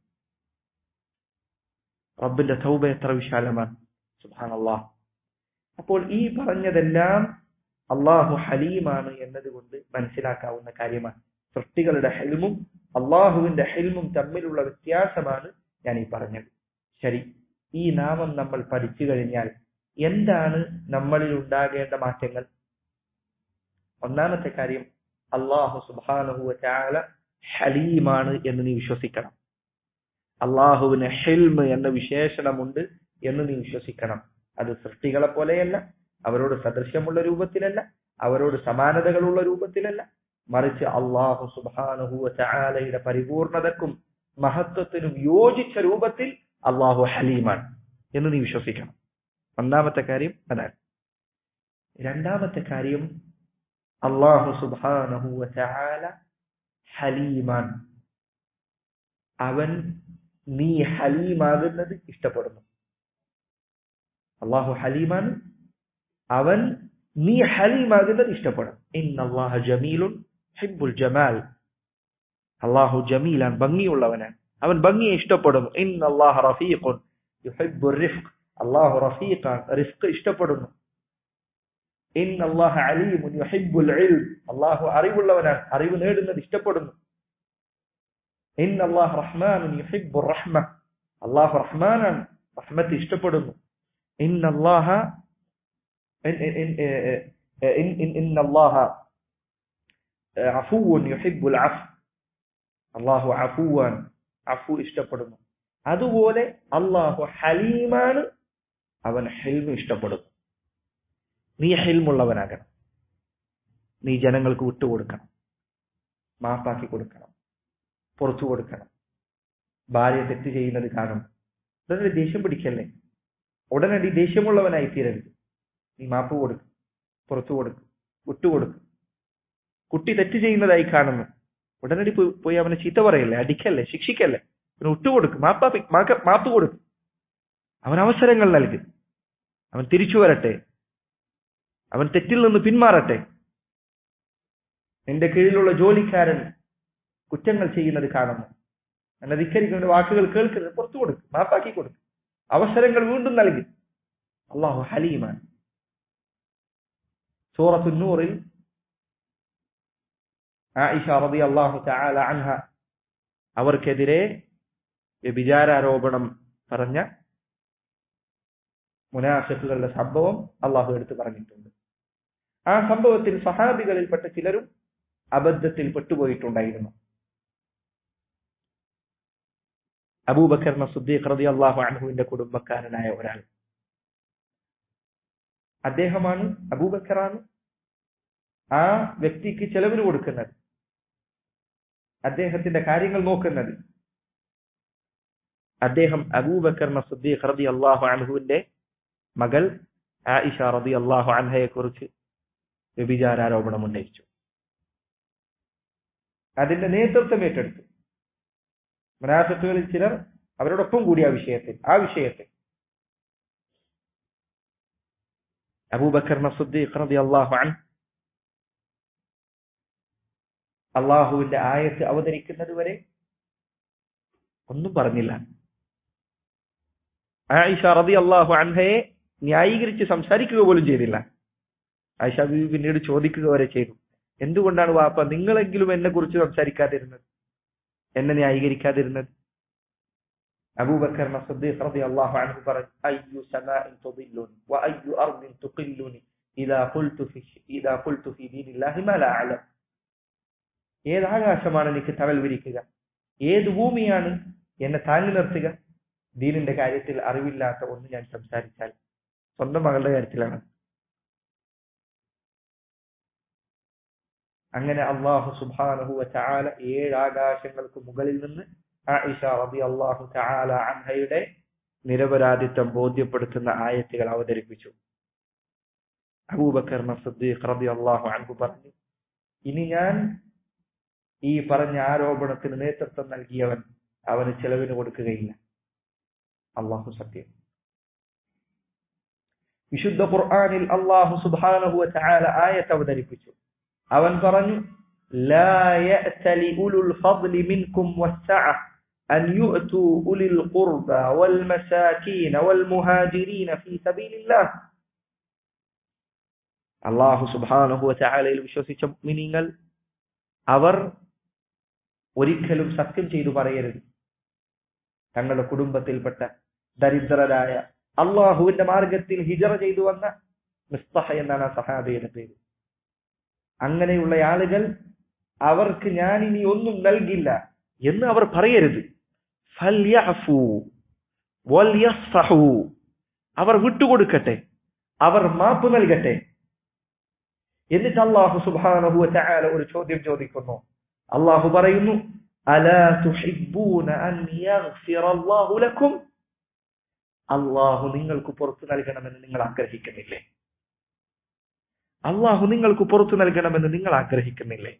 റബ്ബിന്റെ തൗബ എത്ര വിശാലമാണ് സുഹാൻ അള്ളാഹ് അപ്പോൾ ഈ പറഞ്ഞതെല്ലാം അള്ളാഹു ഹലീമാണ് എന്നതുകൊണ്ട് മനസ്സിലാക്കാവുന്ന കാര്യമാണ് സൃഷ്ടികളുടെ ഹെൽമും അള്ളാഹുവിന്റെ ഹെൽമും തമ്മിലുള്ള വ്യത്യാസമാണ് ഞാൻ ഈ പറഞ്ഞത് ശരി ഈ നാമം നമ്മൾ പഠിച്ചു കഴിഞ്ഞാൽ എന്താണ് നമ്മളിൽ ഉണ്ടാകേണ്ട മാറ്റങ്ങൾ ഒന്നാമത്തെ കാര്യം അള്ളാഹു സുബാനഹുവ ചാല ഹലീമാണ് എന്ന് നീ വിശ്വസിക്കണം അള്ളാഹുവിന് ഹെൽമ് എന്ന വിശേഷണമുണ്ട് എന്ന് നീ വിശ്വസിക്കണം അത് സൃഷ്ടികളെ പോലെയല്ല അവരോട് സദൃശ്യമുള്ള രൂപത്തിലല്ല അവരോട് സമാനതകളുള്ള രൂപത്തിലല്ല മറിച്ച് അള്ളാഹു സുബാനഹുവ ചാലയുടെ പരിപൂർണതക്കും മഹത്വത്തിനും യോജിച്ച രൂപത്തിൽ അള്ളാഹു ഹലീമാണ് എന്ന് നീ വിശ്വസിക്കണം ഒന്നാമത്തെ കാര്യം അതാണ് രണ്ടാമത്തെ കാര്യം അള്ളാഹു സുബാനഹുവ ചാല ഹലീമാൻ അവൻ നീ ഹലീമാകുന്നത് ഇഷ്ടപ്പെടുന്നു അള്ളാഹു ഹലീമാണ് അവൻ നീ ഹലീമാകുന്നത് ഇഷ്ടപ്പെടും ഇന്നല്ലാഹ ജമീലുൻ ഹിബ്ബുൽ ജമാൽ അള്ളാഹു ജമീലാൻ ഭംഗിയുള്ളവനാണ് അവൻ ഭംഗിയെ ഇഷ്ടപ്പെടുന്നു ഇന്നല്ലാഹ റഫീഖുൻ യുഹിബ്ബുർ റിഫ്ഖ് അള്ളാഹു റഫീഖാൻ റിഫ്ഖ് ഇഷ്ടപ്പെടുന്നു ഇന്നല്ലാഹ അലീമുൻ യുഹിബ്ബുൽ ഇൽം അള്ളാഹു അറിവുള്ളവനാണ് അറിവ് നേടുന്നത് ഇഷ്ടപ്പെടുന്നു ഇന്നല്ലാഹ റഹ്മാനുൻ യുഹിബ്ബുർ റഹ്മ അള്ളാഹു റഹ്മാനാണ് റഹ്മത്ത് ഇഷ്ടപ്പെടുന്നു ഇന്നല്ലാഹ ഇന്നല്ലാഹ അഫൂൻ യുഹിബ്ബുൽ അഫ് അള്ളാഹു അഫൂവാൻ അഫു ഇഷ്ടപ്പെടുന്നു അതുപോലെ അള്ളാഹു ഹലീമാണ് അവൻ ഹെൽമ് ഇഷ്ടപ്പെടുന്നു നീ ഹെൽമുള്ളവനാകണം നീ ജനങ്ങൾക്ക് വിട്ടുകൊടുക്കണം മാപ്പാക്കി കൊടുക്കണം പുറത്തു കൊടുക്കണം ഭാര്യ തെറ്റ് ചെയ്യുന്നത് കാണും ഉടനടി ദേഷ്യം പിടിക്കല്ലേ ഉടനടി ദേഷ്യമുള്ളവനായി തീരരുത് നീ മാപ്പ് കൊടുക്കും പുറത്തു കൊടുക്കും വിട്ടുകൊടുക്കും കുട്ടി തെറ്റ് ചെയ്യുന്നതായി കാണുന്നു ഉടനടി പോയി പോയി അവനെ ചീത്ത പറയല്ലേ അടിക്കല്ലേ ശിക്ഷിക്കല്ലേ അവന് വിട്ടുകൊടുക്കും മാപ്പാപ്പി മാക്ക- മാപ്പ് കൊടുക്കും അവൻ അവസരങ്ങൾ നൽകും അവൻ തിരിച്ചു വരട്ടെ അവൻ തെറ്റിൽ നിന്ന് പിന്മാറട്ടെ നിന്റെ കീഴിലുള്ള ജോലിക്കാരൻ കുറ്റങ്ങൾ ചെയ്യുന്നത് കാണുന്നു എന്നെ ധിക്കരിക്കുന്ന വാക്കുകൾ കേൾക്കുന്നത് പുറത്തു കൊടുക്കും മാപ്പാക്കി കൊടുക്കും അവസരങ്ങൾ വീണ്ടും നൽകി അള്ളാഹു ഹലീമാണ് സൂറത്തു നൂറിൽ ആയിഷ റബി അള്ളാഹു തആല അൻഹ അവർക്കെതിരെ വ്യഭിചാരാരോപണം പറഞ്ഞ മുനാഫിക്കുകളുടെ സംഭവം അള്ളാഹു എടുത്തു പറഞ്ഞിട്ടുണ്ട് ആ സംഭവത്തിൽ സഹാബികളിൽപ്പെട്ട ചിലരും അബദ്ധത്തിൽ പെട്ടുപോയിട്ടുണ്ടായിരുന്നു അബൂബക്കർ സുദ്ദീഖ് റതി അള്ളാഹു അൻഹുവിന്റെ കുടുംബക്കാരനായ ഒരാൾ അദ്ദേഹമാണ് അബൂബക്കറാണ് ആ വ്യക്തിക്ക് ചെലവിന് കൊടുക്കുന്നത് അദ്ദേഹത്തിന്റെ കാര്യങ്ങൾ നോക്കുന്നത് അദ്ദേഹം അബൂബക്കർ സുദ്ദീഖ് റതി അള്ളാഹു അൻഹുവിന്റെ മകൾ ആയിഷ റതി അള്ളാഹു അൻഹയെ കുറിച്ച് വ്യഭിചാരോപണം ഉന്നയിച്ചു അതിന്റെ നേതൃത്വം ഏറ്റെടുത്തു മുനാഫിക്കുകളിൽ ചിലർ അവരോടൊപ്പം കൂടി ആ വിഷയത്തിൽ ആ വിഷയത്തിൽ അബൂബക്കർ സുദ്ദീഖ് റതി അള്ളാഹു അൻ അള്ളാഹുവിന്റെ ആയത്ത് അവതരിക്കുന്നത് വരെ ഒന്നും പറഞ്ഞില്ല ആയിഷ റതി അള്ളാഹു അൻഹയെ ന്യായീകരിച്ച് സംസാരിക്കുക പോലും ചെയ്തില്ല ആയിഷ ബീവി പിന്നീട് ചോദിക്കുക വരെ ചെയ്തു എന്തുകൊണ്ടാണ് വാപ്പ നിങ്ങളെങ്കിലും എന്നെ കുറിച്ച് സംസാരിക്കാതിരുന്നത് എന്നെ ന്യായീകരിക്കാതിരുന്നത് അബൂബക്കർ സദ്ദീഖ് റളിയല്ലാഹു അൻഹു പറഞ്ഞു അയ്യു സമാഇൻ തുദില്ലുനി വഅയ്യു അർദിൻ തുഖില്ലുനി ഇദാ ഖുൽതു ഫി ഇദാ ഖുൽതു ഫി ദീനില്ലാഹി മാ ലാ അലം ഏത് ആകാശമാണ് എനിക്ക് തണൽ വിരിക്കുക ഏത് ഭൂമിയാണ് എന്നെ താങ്ങി നിർത്തുക ദീനിന്റെ കാര്യത്തിൽ അറിവില്ലാത്ത ഒന്ന് ഞാൻ സംസാരിച്ചാൽ സ്വന്തം മകളുടെ കാര്യത്തിലാണ് അങ്ങനെ അള്ളാഹു സുബാനഹു ചാല ഏഴ് ആകാശങ്ങൾക്ക് മുകളിൽ നിന്ന് ആയിഷ റബി അള്ളാഹു ചാല അൻഹയുടെ നിരപരാധിത്വം ബോധ്യപ്പെടുത്തുന്ന ആയത്തുകൾ അവതരിപ്പിച്ചു അബൂബക്കർ സദ്ദീഖ് റബി അള്ളാഹു അൻഹു പറഞ്ഞു ഇനി ഞാൻ ഈ പറഞ്ഞ ആരോപണത്തിന് നേതൃത്വം നൽകിയവൻ അവന് ചെലവിന് കൊടുക്കുകയില്ല അള്ളാഹു സത്യം വിശുദ്ധ ഖുർആനിൽ അള്ളാഹു സുബാനഹു ചാല ആയത്ത് അവതരിപ്പിച്ചു അവൻ പറഞ്ഞു لا يأتل أولو الفضل منكم والسعة أن يؤتوا أولي القربى والمساكين والمهاجرين في سبيل الله അള്ളാഹു സുബാനഹു ചാലയിൽ വിശ്വസിച്ച മിനിങ്ങൾ അവർ ഒരിക്കലും സത്യം ചെയ്തു പറയരുത് തങ്ങളുടെ കുടുംബത്തിൽപ്പെട്ട ദരിദ്രരായ അള്ളാഹുവിന്റെ മാർഗത്തിൽ ഹിജറ ചെയ്തു വന്ന മിസ്തഹ എന്നാണ് ആ സഹാബിയുടെ പേര് അങ്ങനെയുള്ള ആളുകൾ അവർക്ക് ഞാൻ ഇനി ഒന്നും നൽകില്ല എന്ന് അവർ പറയരുത് അവർ വിട്ടുകൊടുക്കട്ടെ അവർ മാപ്പ് നൽകട്ടെ എന്നിട്ട് അള്ളാഹു സുബാനഹു ചായാല ഒരു ചോദ്യം ചോദിക്കുന്നു അള്ളാഹു പറയുന്നു അള്ളാഹു നിങ്ങൾക്ക് പുറത്തു നൽകണമെന്ന് നിങ്ങൾ ആഗ്രഹിക്കുന്നില്ലേ അള്ളാഹു നിങ്ങൾക്ക് പുറത്തു നൽകണമെന്ന് നിങ്ങൾ ആഗ്രഹിക്കുന്നില്ലേ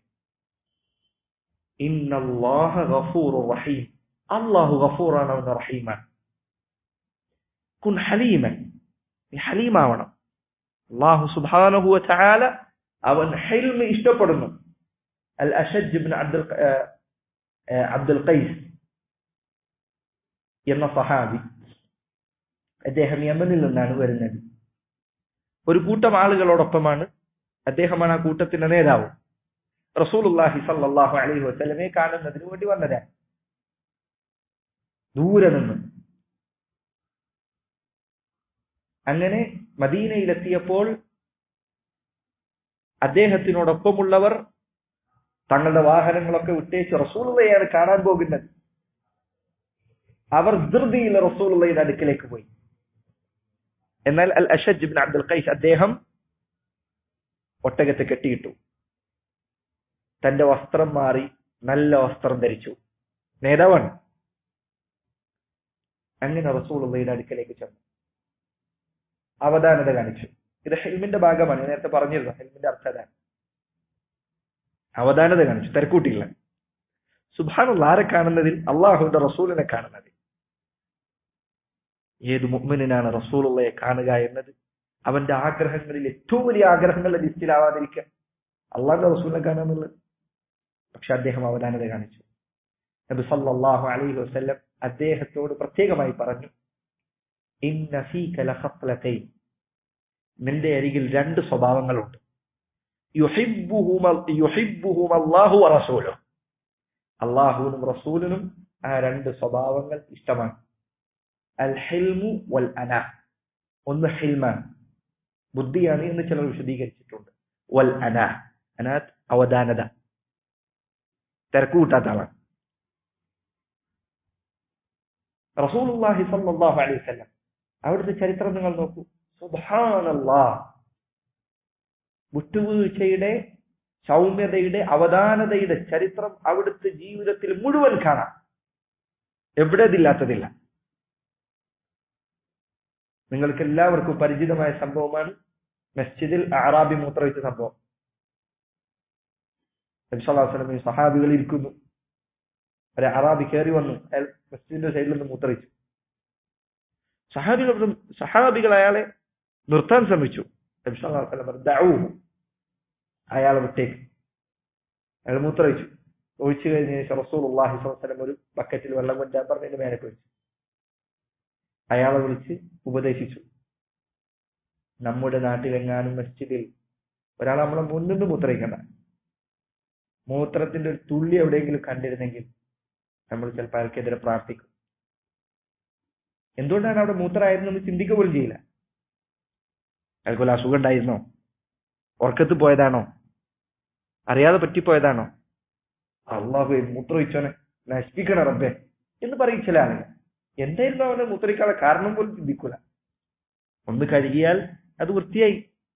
ഇന്നല്ലാഹ ഗഫൂർ റഹീം അള്ളാഹു ഗഫൂറാണ് അവൻ റഹീമാൻ കുൻ ഹലീമൻ നീ ഹലീമാവണം അള്ളാഹു സുബാനഹു ചാല അവൻ ഹെൽമ് ഇഷ്ടപ്പെടുന്നു അൽ അഷജ് ഇബ്ൻ അബ്ദുൽ അബ്ദുൽ ഖൈസ് എന്ന സഹാബി അദ്ദേഹം യമനിൽ നിന്നാണ് വരുന്നത് ഒരു കൂട്ടം ആളുകളോടൊപ്പമാണ് അദ്ദേഹമാണ് ആ കൂട്ടത്തിന്റെ നേതാവ് റസൂലുല്ലാഹി സല്ലാഹു അലൈഹി വസ്ലമെ കാണുന്നതിന് വേണ്ടി വന്നതാണ് ദൂരെ നിന്ന് അങ്ങനെ മദീനയിലെത്തിയപ്പോൾ അദ്ദേഹത്തിനോടൊപ്പമുള്ളവർ തങ്ങളുടെ വാഹനങ്ങളൊക്കെ വിട്ടേച്ച് റസൂലുള്ളയാണ് കാണാൻ പോകുന്നത് അവർ ധൃതിയിൽ റസൂലുള്ളയുടെ അടുക്കിലേക്ക് പോയി എന്നാൽ അൽ അഷജ് ബിൻ അബ്ദുൽ ഖൈസ് അദ്ദേഹം ഒട്ടകത്തെ കെട്ടിയിട്ടു തന്റെ വസ്ത്രം മാറി നല്ല വസ്ത്രം ധരിച്ചു നേതാവാണ് അങ്ങനെ റസൂളുള്ളയുടെ അടുക്കലേക്ക് ചെന്നു അവധാനത കാണിച്ചു ഇത് ഹെൽമിന്റെ ഭാഗമാണ് നേരത്തെ പറഞ്ഞിരുന്നു ഹെൽമിന്റെ അർത്ഥം അവധാനത കാണിച്ചു തിരക്കൂട്ടിയില്ല സുബാനുള്ള ആരെ കാണുന്നതിൽ അള്ളാഹുവിന്റെ റസൂലിനെ കാണുന്നതിൽ ഏത് മുഅ്മിനാണ് റസൂലുള്ളയെ കാണുക എന്നത് അവന്റെ ആഗ്രഹങ്ങളിൽ ഏറ്റവും വലിയ ആഗ്രഹങ്ങളുടെ ലിസ്റ്റിലാവാതിരിക്കുക അള്ളാഹുന്റെ റസൂലിനെ കാണാന്നുള്ളത് പക്ഷെ അദ്ദേഹം അവധാനത കാണിച്ചു നബി സല്ലല്ലാഹു അലൈഹി വസല്ലം അദ്ദേഹത്തോട് പ്രത്യേകമായി പറഞ്ഞു ഇന്ന ഫീക ലഖത്ലതൈൻ നിന്റെ അരികിൽ രണ്ട് സ്വഭാവങ്ങളുണ്ട് യുഹിബ്ബുഹുമ യുഹിബ്ബുഹുമ അല്ലാഹു വറസൂലുഹു അള്ളാഹുവിനും റസൂലിനും ആ രണ്ട് സ്വഭാവങ്ങൾ ഇഷ്ടമാണ് അൽ ഹിൽമു വൽ അന ഒന്ന് ഹിൽമാൻ ബുദ്ധിയാണ് എന്ന് ചിലർ വിശദീകരിച്ചിട്ടുണ്ട് വൽ അന അനാത് അവധാനത തിരക്ക് കൂട്ടാത്ത ആളാണ് റസൂലുള്ളാഹി സ്വല്ലല്ലാഹു അലൈഹി വസല്ലം അവിടുത്തെ ചരിത്രം നിങ്ങൾ നോക്കൂ സുബ്ഹാനല്ലാ വിട്ടുവീഴ്ചയുടെ സൗമ്യതയുടെ അവധാനതയുടെ ചരിത്രം അവിടുത്തെ ജീവിതത്തിൽ മുഴുവൻ കാണാം എവിടെ ഇതില്ലാത്തതില്ല നിങ്ങൾക്ക് എല്ലാവർക്കും പരിചിതമായ സംഭവമാണ് മസ്ജിദിൽ അറാബി മൂത്രവിച്ച സംഭവം നബിസ്വല്ലാസ്ലമി സഹാബികൾ ഇരിക്കുന്നു ഒരു അറാബി കയറി വന്നു അയാൾ മസ്ജിദിന്റെ സൈഡിൽ നിന്ന് മൂത്രവിച്ചു സഹാബികൾ സഹാബികൾ അയാളെ നിർത്താൻ ശ്രമിച്ചു നബിസ്വല്ലാസ്ലം പറഞ്ഞു അയാളെ വിട്ടേക്ക് അയാൾ മൂത്രവിച്ചു ഒഴിച്ചു കഴിഞ്ഞ ശേഷം റസൂൽ അള്ളാഹി സ്വലം ഒരു ബക്കറ്റിൽ വെള്ളം കൊണ്ടാൻ പറഞ്ഞതിന്റെ മേലേക്ക് വെച്ചു അയാളെ വിളിച്ച് ഉപദേശിച്ചു നമ്മുടെ നാട്ടിലെങ്ങാനും മസ്ജിദിൽ ഒരാൾ നമ്മളെ മുന്നിന്ന് മൂത്രയിക്കണ്ട മൂത്രത്തിന്റെ ഒരു തുള്ളി എവിടെയെങ്കിലും കണ്ടിരുന്നെങ്കിൽ നമ്മൾ ചിലപ്പോൾ അയാൾക്കെതിരെ പ്രാർത്ഥിക്കും എന്തുകൊണ്ടാണ് അവിടെ മൂത്രമായിരുന്നെന്ന് ചിന്തിക്കുക പോലും ചെയ്യില്ല അയാൾക്ക് വല്ല അസുഖം ഉണ്ടായിരുന്നോ ഉറക്കത്ത് പോയതാണോ അറിയാതെ പറ്റിപ്പോയതാണോ അള്ളാഹു മൂത്രമൊഴിച്ചോനെ നശിപ്പിക്കണ റബ്ബെ എന്ന് പറയും ചില ആളുകൾ എന്തായിരുന്നു അവനെ മൂത്രയിക്കാനുള്ള കാരണം പോലും ചിന്തിക്കൂല ഒന്ന് കഴുകിയാൽ അത് വൃത്തിയായി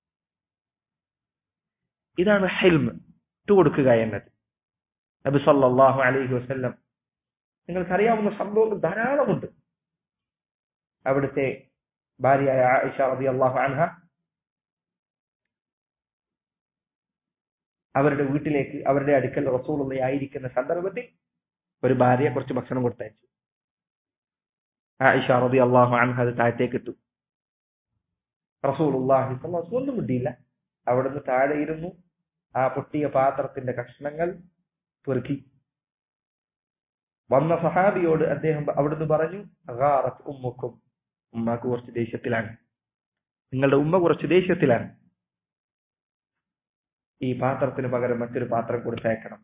ഇതാണ് ഹെൽമ് ഇട്ടുകൊടുക്കുക എന്നത് നബി സല്ലല്ലാഹു അലൈഹി വസല്ലം നിങ്ങൾക്കറിയാവുന്ന സംഭവങ്ങൾ ധാരാളമുണ്ട് അവിടുത്തെ ഭാര്യയായ ആയിഷ റളിയല്ലാഹു അൻഹ അവരുടെ വീട്ടിലേക്ക് അവരുടെ അടുക്കൽ റസൂലുള്ള ആയിരിക്കുന്ന സന്ദർഭത്തിൽ ഒരു ഭാര്യ കുറച്ച് ഭക്ഷണം കൊടുത്തയച്ചു ആയിഷ റബി അള്ളാഹു അൻഹ അത് താഴത്തേക്ക് ഇട്ടു റസൂലുള്ളാഹി സ്വല്ലല്ലാഹു ഒന്നും കിട്ടിയില്ല അവിടുന്ന് താഴെ ഇരുന്നു ആ പൊട്ടിയ പാത്രത്തിന്റെ കഷ്ണങ്ങൾ പെറുക്കി വന്ന സഹാബിയോട് അദ്ദേഹം അവിടുന്ന് പറഞ്ഞു അഗാറത്ത് ഉമ്മുക്കും ഉമ്മാക്ക് കുറച്ച് ദേഷ്യത്തിലാണ് നിങ്ങളുടെ ഉമ്മ കുറച്ച് ദേഷ്യത്തിലാണ് ഈ പാത്രത്തിന് പകരം മറ്റൊരു പാത്രം കൊടുത്തയക്കണം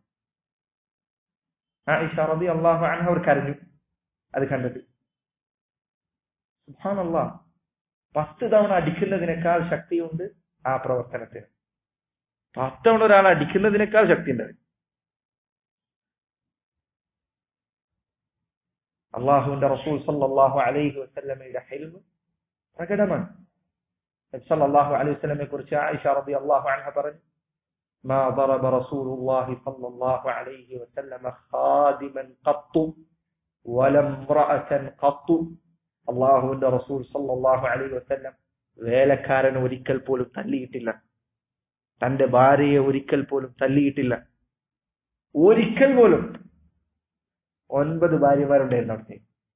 ആയിഷ റബി അള്ളാഹു അൻഹ അവർ കരഞ്ഞു അത് കണ്ടിട്ട് സുഹാനല്ലാ പത്ത് തവണ അടിക്കുന്നതിനേക്കാൾ ശക്തിയുണ്ട് ആ പ്രവർത്തനത്തിന് പത്ത് തവണ ഒരാൾ അടിക്കുന്നതിനേക്കാൾ ശക്തിയുണ്ട് അള്ളാഹുവിന്റെ റസൂൽ സല്ലല്ലാഹു അലൈഹി വസല്ലമയുടെ ഹെൽമ് പ്രകടമാണ് സല്ലല്ലാഹു അലൈഹി വസല്ലമയെ കുറിച്ച് ആയിഷ റബി അള്ളാഹു അൻഹ പറഞ്ഞു ما ضرب رسول الله صلى الله عليه وسلم خادما قط ولا امرأة قط അള്ളാഹുവിന്റെ റസൂൽ സല്ലല്ലാഹു അലൈഹി വസല്ലം വേലക്കാരൻ ഒരിക്കൽ പോലും തല്ലിയിട്ടില്ല തന്റെ ഭാര്യയെ ഒരിക്കൽ പോലും തല്ലിയിട്ടില്ല ഒരിക്കൽ പോലും ഒൻപത് ഭാര്യമാരുണ്ടായിരുന്നു അവിടുത്തെ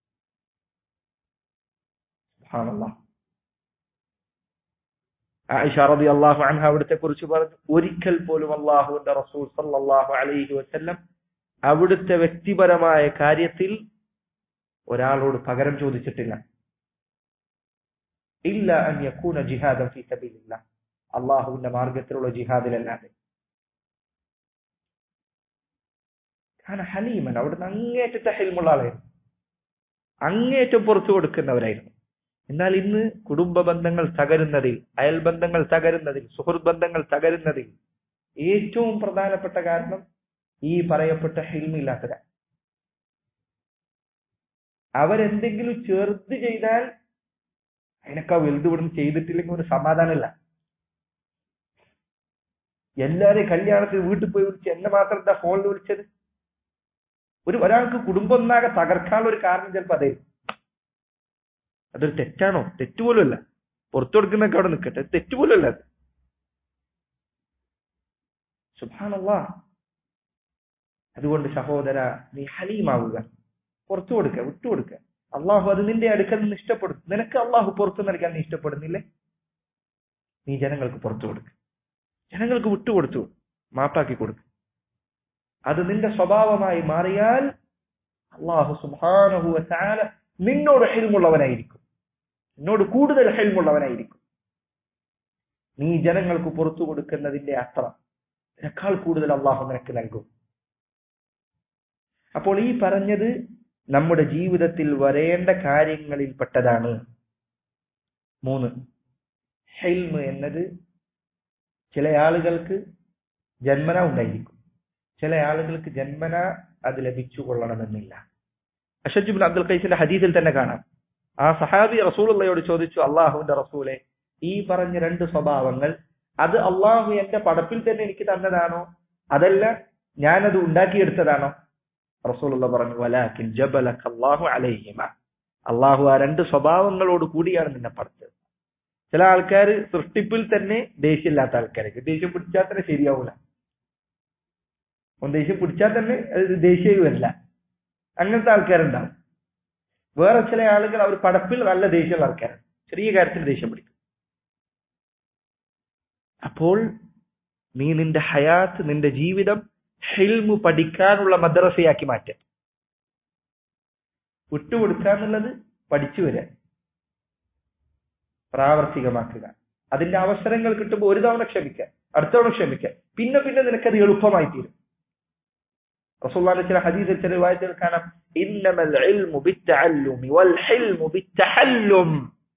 ആയിഷ റബി അള്ളാഹു അൻഹ അവിടുത്തെ കുറിച്ച് പറഞ്ഞു ഒരിക്കൽ പോലും അള്ളാഹുവിന്റെ റസൂൽ സല്ലല്ലാഹു അലൈഹി വസല്ലം അവിടുത്തെ വ്യക്തിപരമായ കാര്യത്തിൽ ഒരാളോട് പകരം ചോദിച്ചിട്ടില്ല ഇല്ല അൻ യക്കൂന ജിഹാദം ഫീ സബീലില്ല അള്ളാഹുവിന്റെ മാർഗത്തിലുള്ള ജിഹാദിലല്ലാതെ കാരണം ഹലീമൻ അവിടുന്ന് അങ്ങേറ്റത്തെ ഹെൽമുള്ള ആളായിരുന്നു അങ്ങേറ്റം പുറത്തു കൊടുക്കുന്നവരായിരുന്നു എന്നാൽ ഇന്ന് കുടുംബ ബന്ധങ്ങൾ തകരുന്നതിൽ അയൽബന്ധങ്ങൾ തകരുന്നതിൽ സുഹൃത്ത് ബന്ധങ്ങൾ തകരുന്നതിൽ ഏറ്റവും പ്രധാനപ്പെട്ട കാരണം ഈ പറയപ്പെട്ട ഹെൽമില്ലാത്തതാണ് അവരെന്തെങ്കിലും ചെറുത് ചെയ്താൽ അതിനൊക്കെ വലുത് ഇവിടുന്ന് ചെയ്തിട്ടില്ലെങ്കിൽ ഒരു സമാധാനമില്ല എല്ലാരെയും കല്യാണത്തിന് വീട്ടിൽ പോയി വിളിച്ച് എന്നെ മാത്രം എന്താ ഫോണിൽ വിളിച്ചത് ഒരു ഒരാൾക്ക് കുടുംബം ഒന്നാകെ തകർക്കാനുള്ള ഒരു കാരണം ചിലപ്പോൾ അതായിരിക്കും അതൊരു തെറ്റാണോ തെറ്റുപോലുമല്ല പുറത്തു കൊടുക്കുന്നൊക്കെ അവിടെ നിൽക്കട്ടെ തെറ്റുപോലുമല്ല അത് സുഭാനല്ലാ അതുകൊണ്ട് സഹോദര നീ ഹലീമാവുക പുറത്തു കൊടുക്കുക വിട്ടുകൊടുക്കുക അള്ളാഹു അത് നിന്റെ അടുക്കൽ നിന്ന് ഇഷ്ടപ്പെടും നിനക്ക് അള്ളാഹു പുറത്തു നൽകാൻ നീ ഇഷ്ടപ്പെടുന്നില്ലേ നീ ജനങ്ങൾക്ക് പുറത്തു കൊടുക്കുക ജനങ്ങൾക്ക് വിട്ടുകൊടുത്തു മാപ്പാക്കി കൊടുക്കുക അത് നിന്റെ സ്വഭാവമായി മാറിയാൽ അള്ളാഹു സുബാനഹു ചാല നിന്നോട് ഹെൽമുള്ളവനായിരിക്കും നിന്നോട് കൂടുതൽ ഹെൽമുള്ളവനായിരിക്കും നീ ജനങ്ങൾക്ക് പുറത്തു കൊടുക്കുന്നതിന്റെ അത്ര ഇതിനേക്കാൾ കൂടുതൽ അള്ളാഹു നിനക്ക് നൽകും അപ്പോൾ ഈ പറഞ്ഞത് നമ്മുടെ ജീവിതത്തിൽ വരേണ്ട കാര്യങ്ങളിൽപ്പെട്ടതാണ് മൂന്ന് ഹെൽമ് എന്നത് ചില ആളുകൾക്ക് ജന്മന ഉണ്ടായിരിക്കും ചില ആളുകൾക്ക് ജന്മന അത് ലഭിച്ചു കൊള്ളണമെന്നില്ല അഷജുബിൻ അബ്ദുൽ ഖൈസിന്റെ ഹദീസിൽ തന്നെ കാണാം ആ സഹാബി റസൂലുള്ളയോട് ചോദിച്ചു അള്ളാഹുവിന്റെ റസൂലെ ഈ പറഞ്ഞ രണ്ട് സ്വഭാവങ്ങൾ അത് അള്ളാഹു എന്റെ പടപ്പിൽ തന്നെ എനിക്ക് തന്നതാണോ അതല്ല ഞാനത് ഉണ്ടാക്കിയെടുത്തതാണോ റസൂലുള്ള പറഞ്ഞു വലാക്കിൻ ജബലക അല്ലാഹു അലൈഹിമ അള്ളാഹു ആ രണ്ട് സ്വഭാവങ്ങളോട് കൂടിയാണ് നിന്നെ പഠിച്ചത് ചില ആൾക്കാർ സൃഷ്ടിപ്പിൽ തന്നെ ദേഷ്യമില്ലാത്ത ആൾക്കാരൊക്കെ ദേഷ്യം പിടിച്ചാൽ തന്നെ ശരിയാവൂല ഒന്ന് ദേഷ്യം പിടിച്ചാൽ തന്നെ അത് ദേഷ്യം വരില്ല അങ്ങനത്തെ ആൾക്കാരുണ്ടാവും വേറെ ചില ആളുകൾ അവർ പടപ്പിൽ നല്ല ദേഷ്യമുള്ള ആൾക്കാരാണ് ചെറിയ കാര്യത്തിൽ ദേഷ്യം പിടിക്കും അപ്പോൾ നീ നിന്റെ ഹയാത്ത് നിന്റെ ജീവിതം ഹിൽമു പഠിക്കാനുള്ള മദ്രസയാക്കി മാറ്റുക വിട്ടുകൊടുക്കുക എന്നുള്ളത് പഠിച്ചു വരാൻ പ്രാവർത്തികമാക്കുക അതിന്റെ അവസരങ്ങൾ കിട്ടുമ്പോൾ ഒരു തവണ ക്ഷമിക്കുക അടുത്ത തവണ ക്ഷമിക്കുക പിന്നെ പിന്നെ നിനക്കത് എളുപ്പമായി തീരും റസൂലുള്ളാഹിന്റെ ചില ഹദീസിൽ ചില വായത്തിൽ കാണാം ഇന്നമൽ ഇൽമു ബിത്തഅല്ലുമി വൽ ഹിൽമു ബിത്തഹല്ലും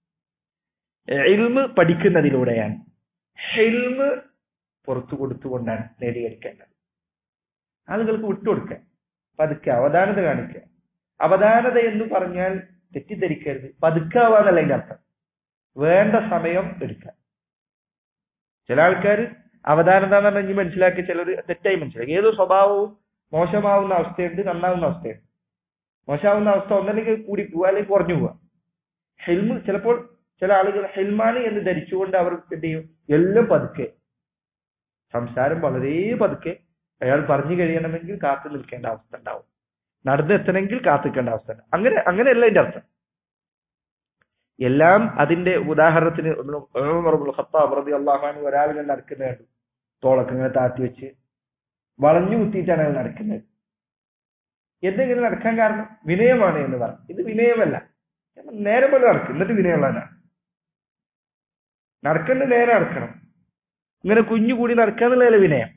ഇൽമ് പഠിക്കുന്നതിലൂടെയാണ് ഹിൽമ് പുറത്തു കൊടുത്തുകൊണ്ടാണ് നേടിയെടുക്കേണ്ടത് ആളുകൾക്ക് വിട്ടുകൊടുക്കുക പതുക്കെ അവധാനത കാണിക്കുക അവധാനത എന്ന് പറഞ്ഞാൽ തെറ്റിദ്ധരിക്കരുത് പതുക്കാവാന്നല്ല അതിന്റെ അർത്ഥം വേണ്ട സമയം എടുക്കുക ചില ആൾക്കാർ അവധാനത എന്ന് പറഞ്ഞാൽ ഇനി മനസ്സിലാക്കി ചിലർ തെറ്റായി മനസ്സിലാക്കി ഏതോ സ്വഭാവവും മോശമാവുന്ന അവസ്ഥയുണ്ട് നന്നാവുന്ന അവസ്ഥയുണ്ട് മോശമാവുന്ന അവസ്ഥ ഒന്നല്ലെങ്കിൽ കൂടി പോവുക അല്ലെങ്കിൽ കുറഞ്ഞു പോവുക ഹെൽമ് ചിലപ്പോൾ ചില ആളുകൾ ഹെൽമാണ് എന്ന് ധരിച്ചുകൊണ്ട് അവർ എന്ത് ചെയ്യും എല്ലാം പതുക്കെ സംസാരം വളരെ പതുക്കെ അയാൾ പറഞ്ഞു കഴിയണമെങ്കിൽ കാത്തു നിൽക്കേണ്ട അവസ്ഥ ഉണ്ടാവും നടന്നെത്തണമെങ്കിൽ കാത്തിക്കേണ്ട അവസ്ഥ ഉണ്ടാവും അങ്ങനെ അങ്ങനെയല്ല അതിന്റെ അർത്ഥം എല്ലാം അതിന്റെ ഉദാഹരണത്തിന് ഖത്താബ് റബി അള്ളാഹാൻ ഒരാളിനെ നടക്കുന്ന കണ്ടു തോളൊക്കെ ഇങ്ങനെ താത്തി വെച്ച് വളഞ്ഞു കുത്തിയിട്ടാണ് അയാൾ നടക്കുന്നത് എന്തെങ്കിലും നടക്കാൻ കാരണം വിനയമാണ് എന്ന് പറഞ്ഞു ഇത് വിനയമല്ല നേരെ പോലെ നടക്കും എന്നിട്ട് വിനയമുള്ളവനാണ് നടക്കേണ്ട നേരെ നടക്കണം ഇങ്ങനെ കുഞ്ഞു കൂടി നടക്കാന്നുള്ളതല്ല വിനയം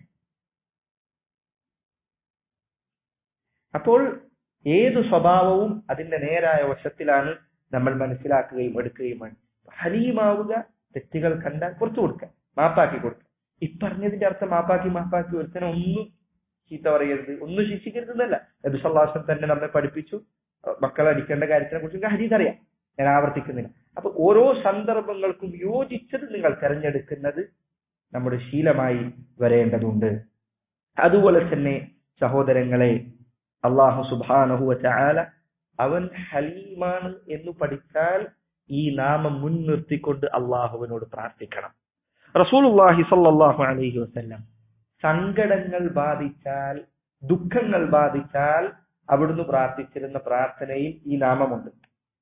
അപ്പോൾ ഏത് സ്വഭാവവും അതിന്റെ നേരായ വശത്തിലാണ് നമ്മൾ മനസ്സിലാക്കുകയും എടുക്കുകയും വേണം ഹലീമാവുക തെറ്റുകൾ കണ്ടാൽ പുറത്തു കൊടുക്കുക മാപ്പാക്കി കൊടുക്കുക ഇപ്പറഞ്ഞതിന്റെ അർത്ഥം മാപ്പാക്കി മാപ്പാക്കി ഒരുത്തനെ ഒന്നും ചീത്ത പറയരുത് ഒന്നും ശിക്ഷിക്കരുത് എന്നല്ല നബി സല്ലാസം തന്നെ നമ്മെ പഠിപ്പിച്ചു മക്കളെ അടിക്കേണ്ട കാര്യത്തിനെ കുറിച്ച് ഹരീത് അറിയാം ഞാൻ ആവർത്തിക്കുന്നില്ല അപ്പൊ ഓരോ സന്ദർഭങ്ങൾക്കും യോജിച്ചത് നിങ്ങൾ തെരഞ്ഞെടുക്കുന്നത് നമ്മുടെ ശീലമായി വരേണ്ടതുണ്ട് അതുപോലെ തന്നെ സഹോദരങ്ങളെ അള്ളാഹു സുബാനഹുവ ചാല അവൻ ഹലീമാണ് എന്ന് പഠിച്ചാൽ ഈ നാമം മുൻനിർത്തിക്കൊണ്ട് അള്ളാഹുവിനോട് പ്രാർത്ഥിക്കണം റസൂലുള്ളാഹി സല്ലല്ലാഹു അലൈഹി വസല്ലം സങ്കടങ്ങൾ ബാധിച്ചാൽ ദുഃഖങ്ങൾ ബാധിച്ചാൽ അവിടുന്ന് പ്രാർത്ഥിച്ചിരുന്ന പ്രാർത്ഥനയിൽ ഈ നാമമുണ്ട്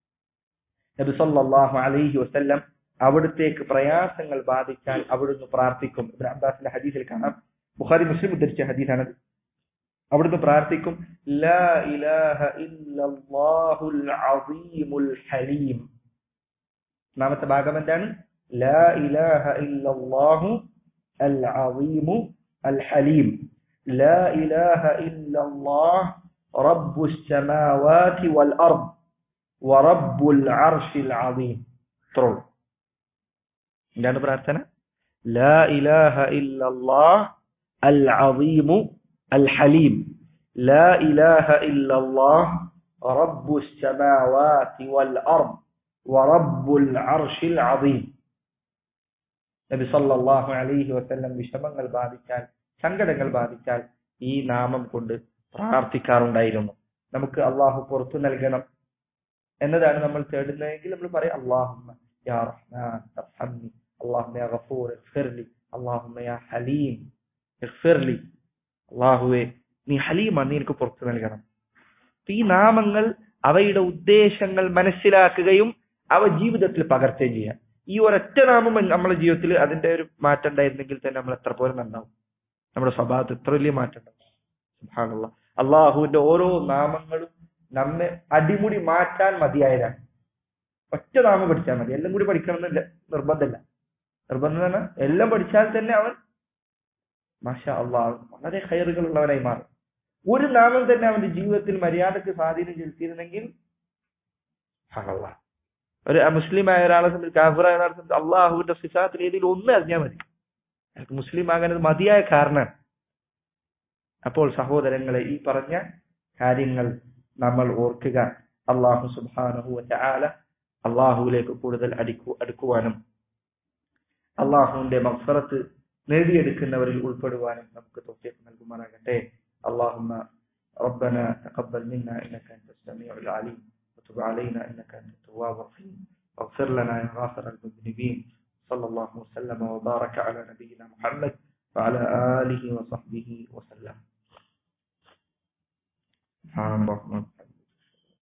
നബി സല്ലല്ലാഹു അലൈഹി വസല്ലം അവിടുത്തേക്ക് പ്രയാസങ്ങൾ ബാധിച്ചാൽ അവിടുന്ന് പ്രാർത്ഥിക്കും ഇബ്രാഹിം അബ്ബാസിന്റെ ഹദീസിൽ കാണാം ബുഖാരി മുസ്ലിം ഉദ്ധരിച്ച ഹദീസാണത് അവിടുന്ന് പ്രാർത്ഥിക്കും ലാ ഇലാഹ ഇല്ലല്ലാഹുൽ അസീമുൽ ഹലീം ഒന്നാമത്തെ ഭാഗം എന്താണ് ലാ ഇലാഹ ഇല്ലല്ലാഹു അൽ അസീമു അൽ ഹലീം ലാ ഇലാഹ ഇല്ലല്ലാഹ് റബ്ബുസ് സമാവാതി വൽ അർദ് വറബ്ബുൽ അർശിൽ അസീം ഇത്രയുള്ളൂ എന്താണ് പ്രാർത്ഥന ലാ ഇലാഹ ഇല്ലല്ലാഹ് അൽ അസീമു الحليم لا إله إلا الله رب السماوات والأرض ورب العرش العظيم നബി സല്ലല്ലാഹു അലൈഹി വസല്ലം വിഷമങ്ങൾ ബാധിച്ചാൽ സങ്കടങ്ങൾ ബാധിച്ചാൽ ഈ നാമം കൊണ്ട് പ്രാർത്ഥിക്കാറുണ്ടായിരുന്നു നമുക്ക് അള്ളാഹു പുറത്തു നൽകണം എന്നതാണ് നമ്മൾ തേടുന്നതെങ്കിൽ നമ്മൾ പറയും അള്ളാഹുമ്മ യാ റഹ്മാൻ അർഹംനി അള്ളാഹുമ്മ യാ ഗഫൂർ ഇഗ്ഫിർലി അള്ളാഹുമ്മ യാ ഹലീം ഇഗ്ഫിർലി അള്ളാഹുവെ നീ ഹലീമാണ് നീ എനിക്ക് പുറത്തു നൽകണം ഈ നാമങ്ങൾ അവയുടെ ഉദ്ദേശങ്ങൾ മനസ്സിലാക്കുകയും അവ ജീവിതത്തിൽ പകർത്തുകയും ചെയ്യാം ഈ ഒരൊറ്റ നാമം നമ്മുടെ ജീവിതത്തിൽ അതിന്റെ ഒരു മാറ്റം ഉണ്ടായിരുന്നെങ്കിൽ തന്നെ നമ്മൾ എത്ര പോലെ നന്നാവും നമ്മുടെ സ്വഭാവത്തിൽ എത്ര വലിയ മാറ്റം ഉണ്ടാവും അള്ളാഹുവിന്റെ ഓരോ നാമങ്ങളും നമ്മെ അടിമുടി മാറ്റാൻ മതിയായതാണ് ഒറ്റ നാമം പഠിച്ചാൽ മതി എല്ലാം കൂടി പഠിക്കണം എന്നില്ല നിർബന്ധമില്ല നിർബന്ധം എന്ന് എല്ലാം പഠിച്ചാൽ തന്നെ അവൻ മാഷ അള്ളാഹ് വളരെ ഹയറുകളുള്ളവനായി മാറും ഒരു നാമം തന്നെ അവന്റെ ജീവിതത്തിൽ മര്യാദക്ക് സ്വാധീനം ചെലുത്തിയിരുന്നെങ്കിൽ ഒരു മുസ്ലിമായ ഒരാളെ സംബന്ധിച്ച് കാഫിറായ ഒരാളെ സംബന്ധിച്ച് അള്ളാഹുവിന്റെ സിസാത്തിൽ ഏതെങ്കിലും ഒന്ന് അറിഞ്ഞാൽ മതി അയാൾക്ക് മുസ്ലിം ആകാനത് മതിയായ കാരണമാണ് അപ്പോൾ സഹോദരങ്ങളെ ഈ പറഞ്ഞ കാര്യങ്ങൾ നമ്മൾ ഓർക്കുക അള്ളാഹു സുബാനഹു ആല അള്ളാഹുവിലേക്ക് കൂടുതൽ അടുക്കു അടുക്കുവാനും അള്ളാഹുവിന്റെ മഫറത്ത് നേടിയെടുക്കുന്നവരിൽ ഉൾപ്പെടുവാനും നമുക്ക് തോഫിക്ക് നൽകുമാറാകട്ടെ അള്ളാഹുമ്മ ربنا تقبل منا انك انت السميع العليم وتب علينا انك انت التواب الرحيم واغفر لنا يا غافر المذنبين صلى الله وسلم وبارك على نبينا محمد وعلى اله وصحبه وسلم سبحان الله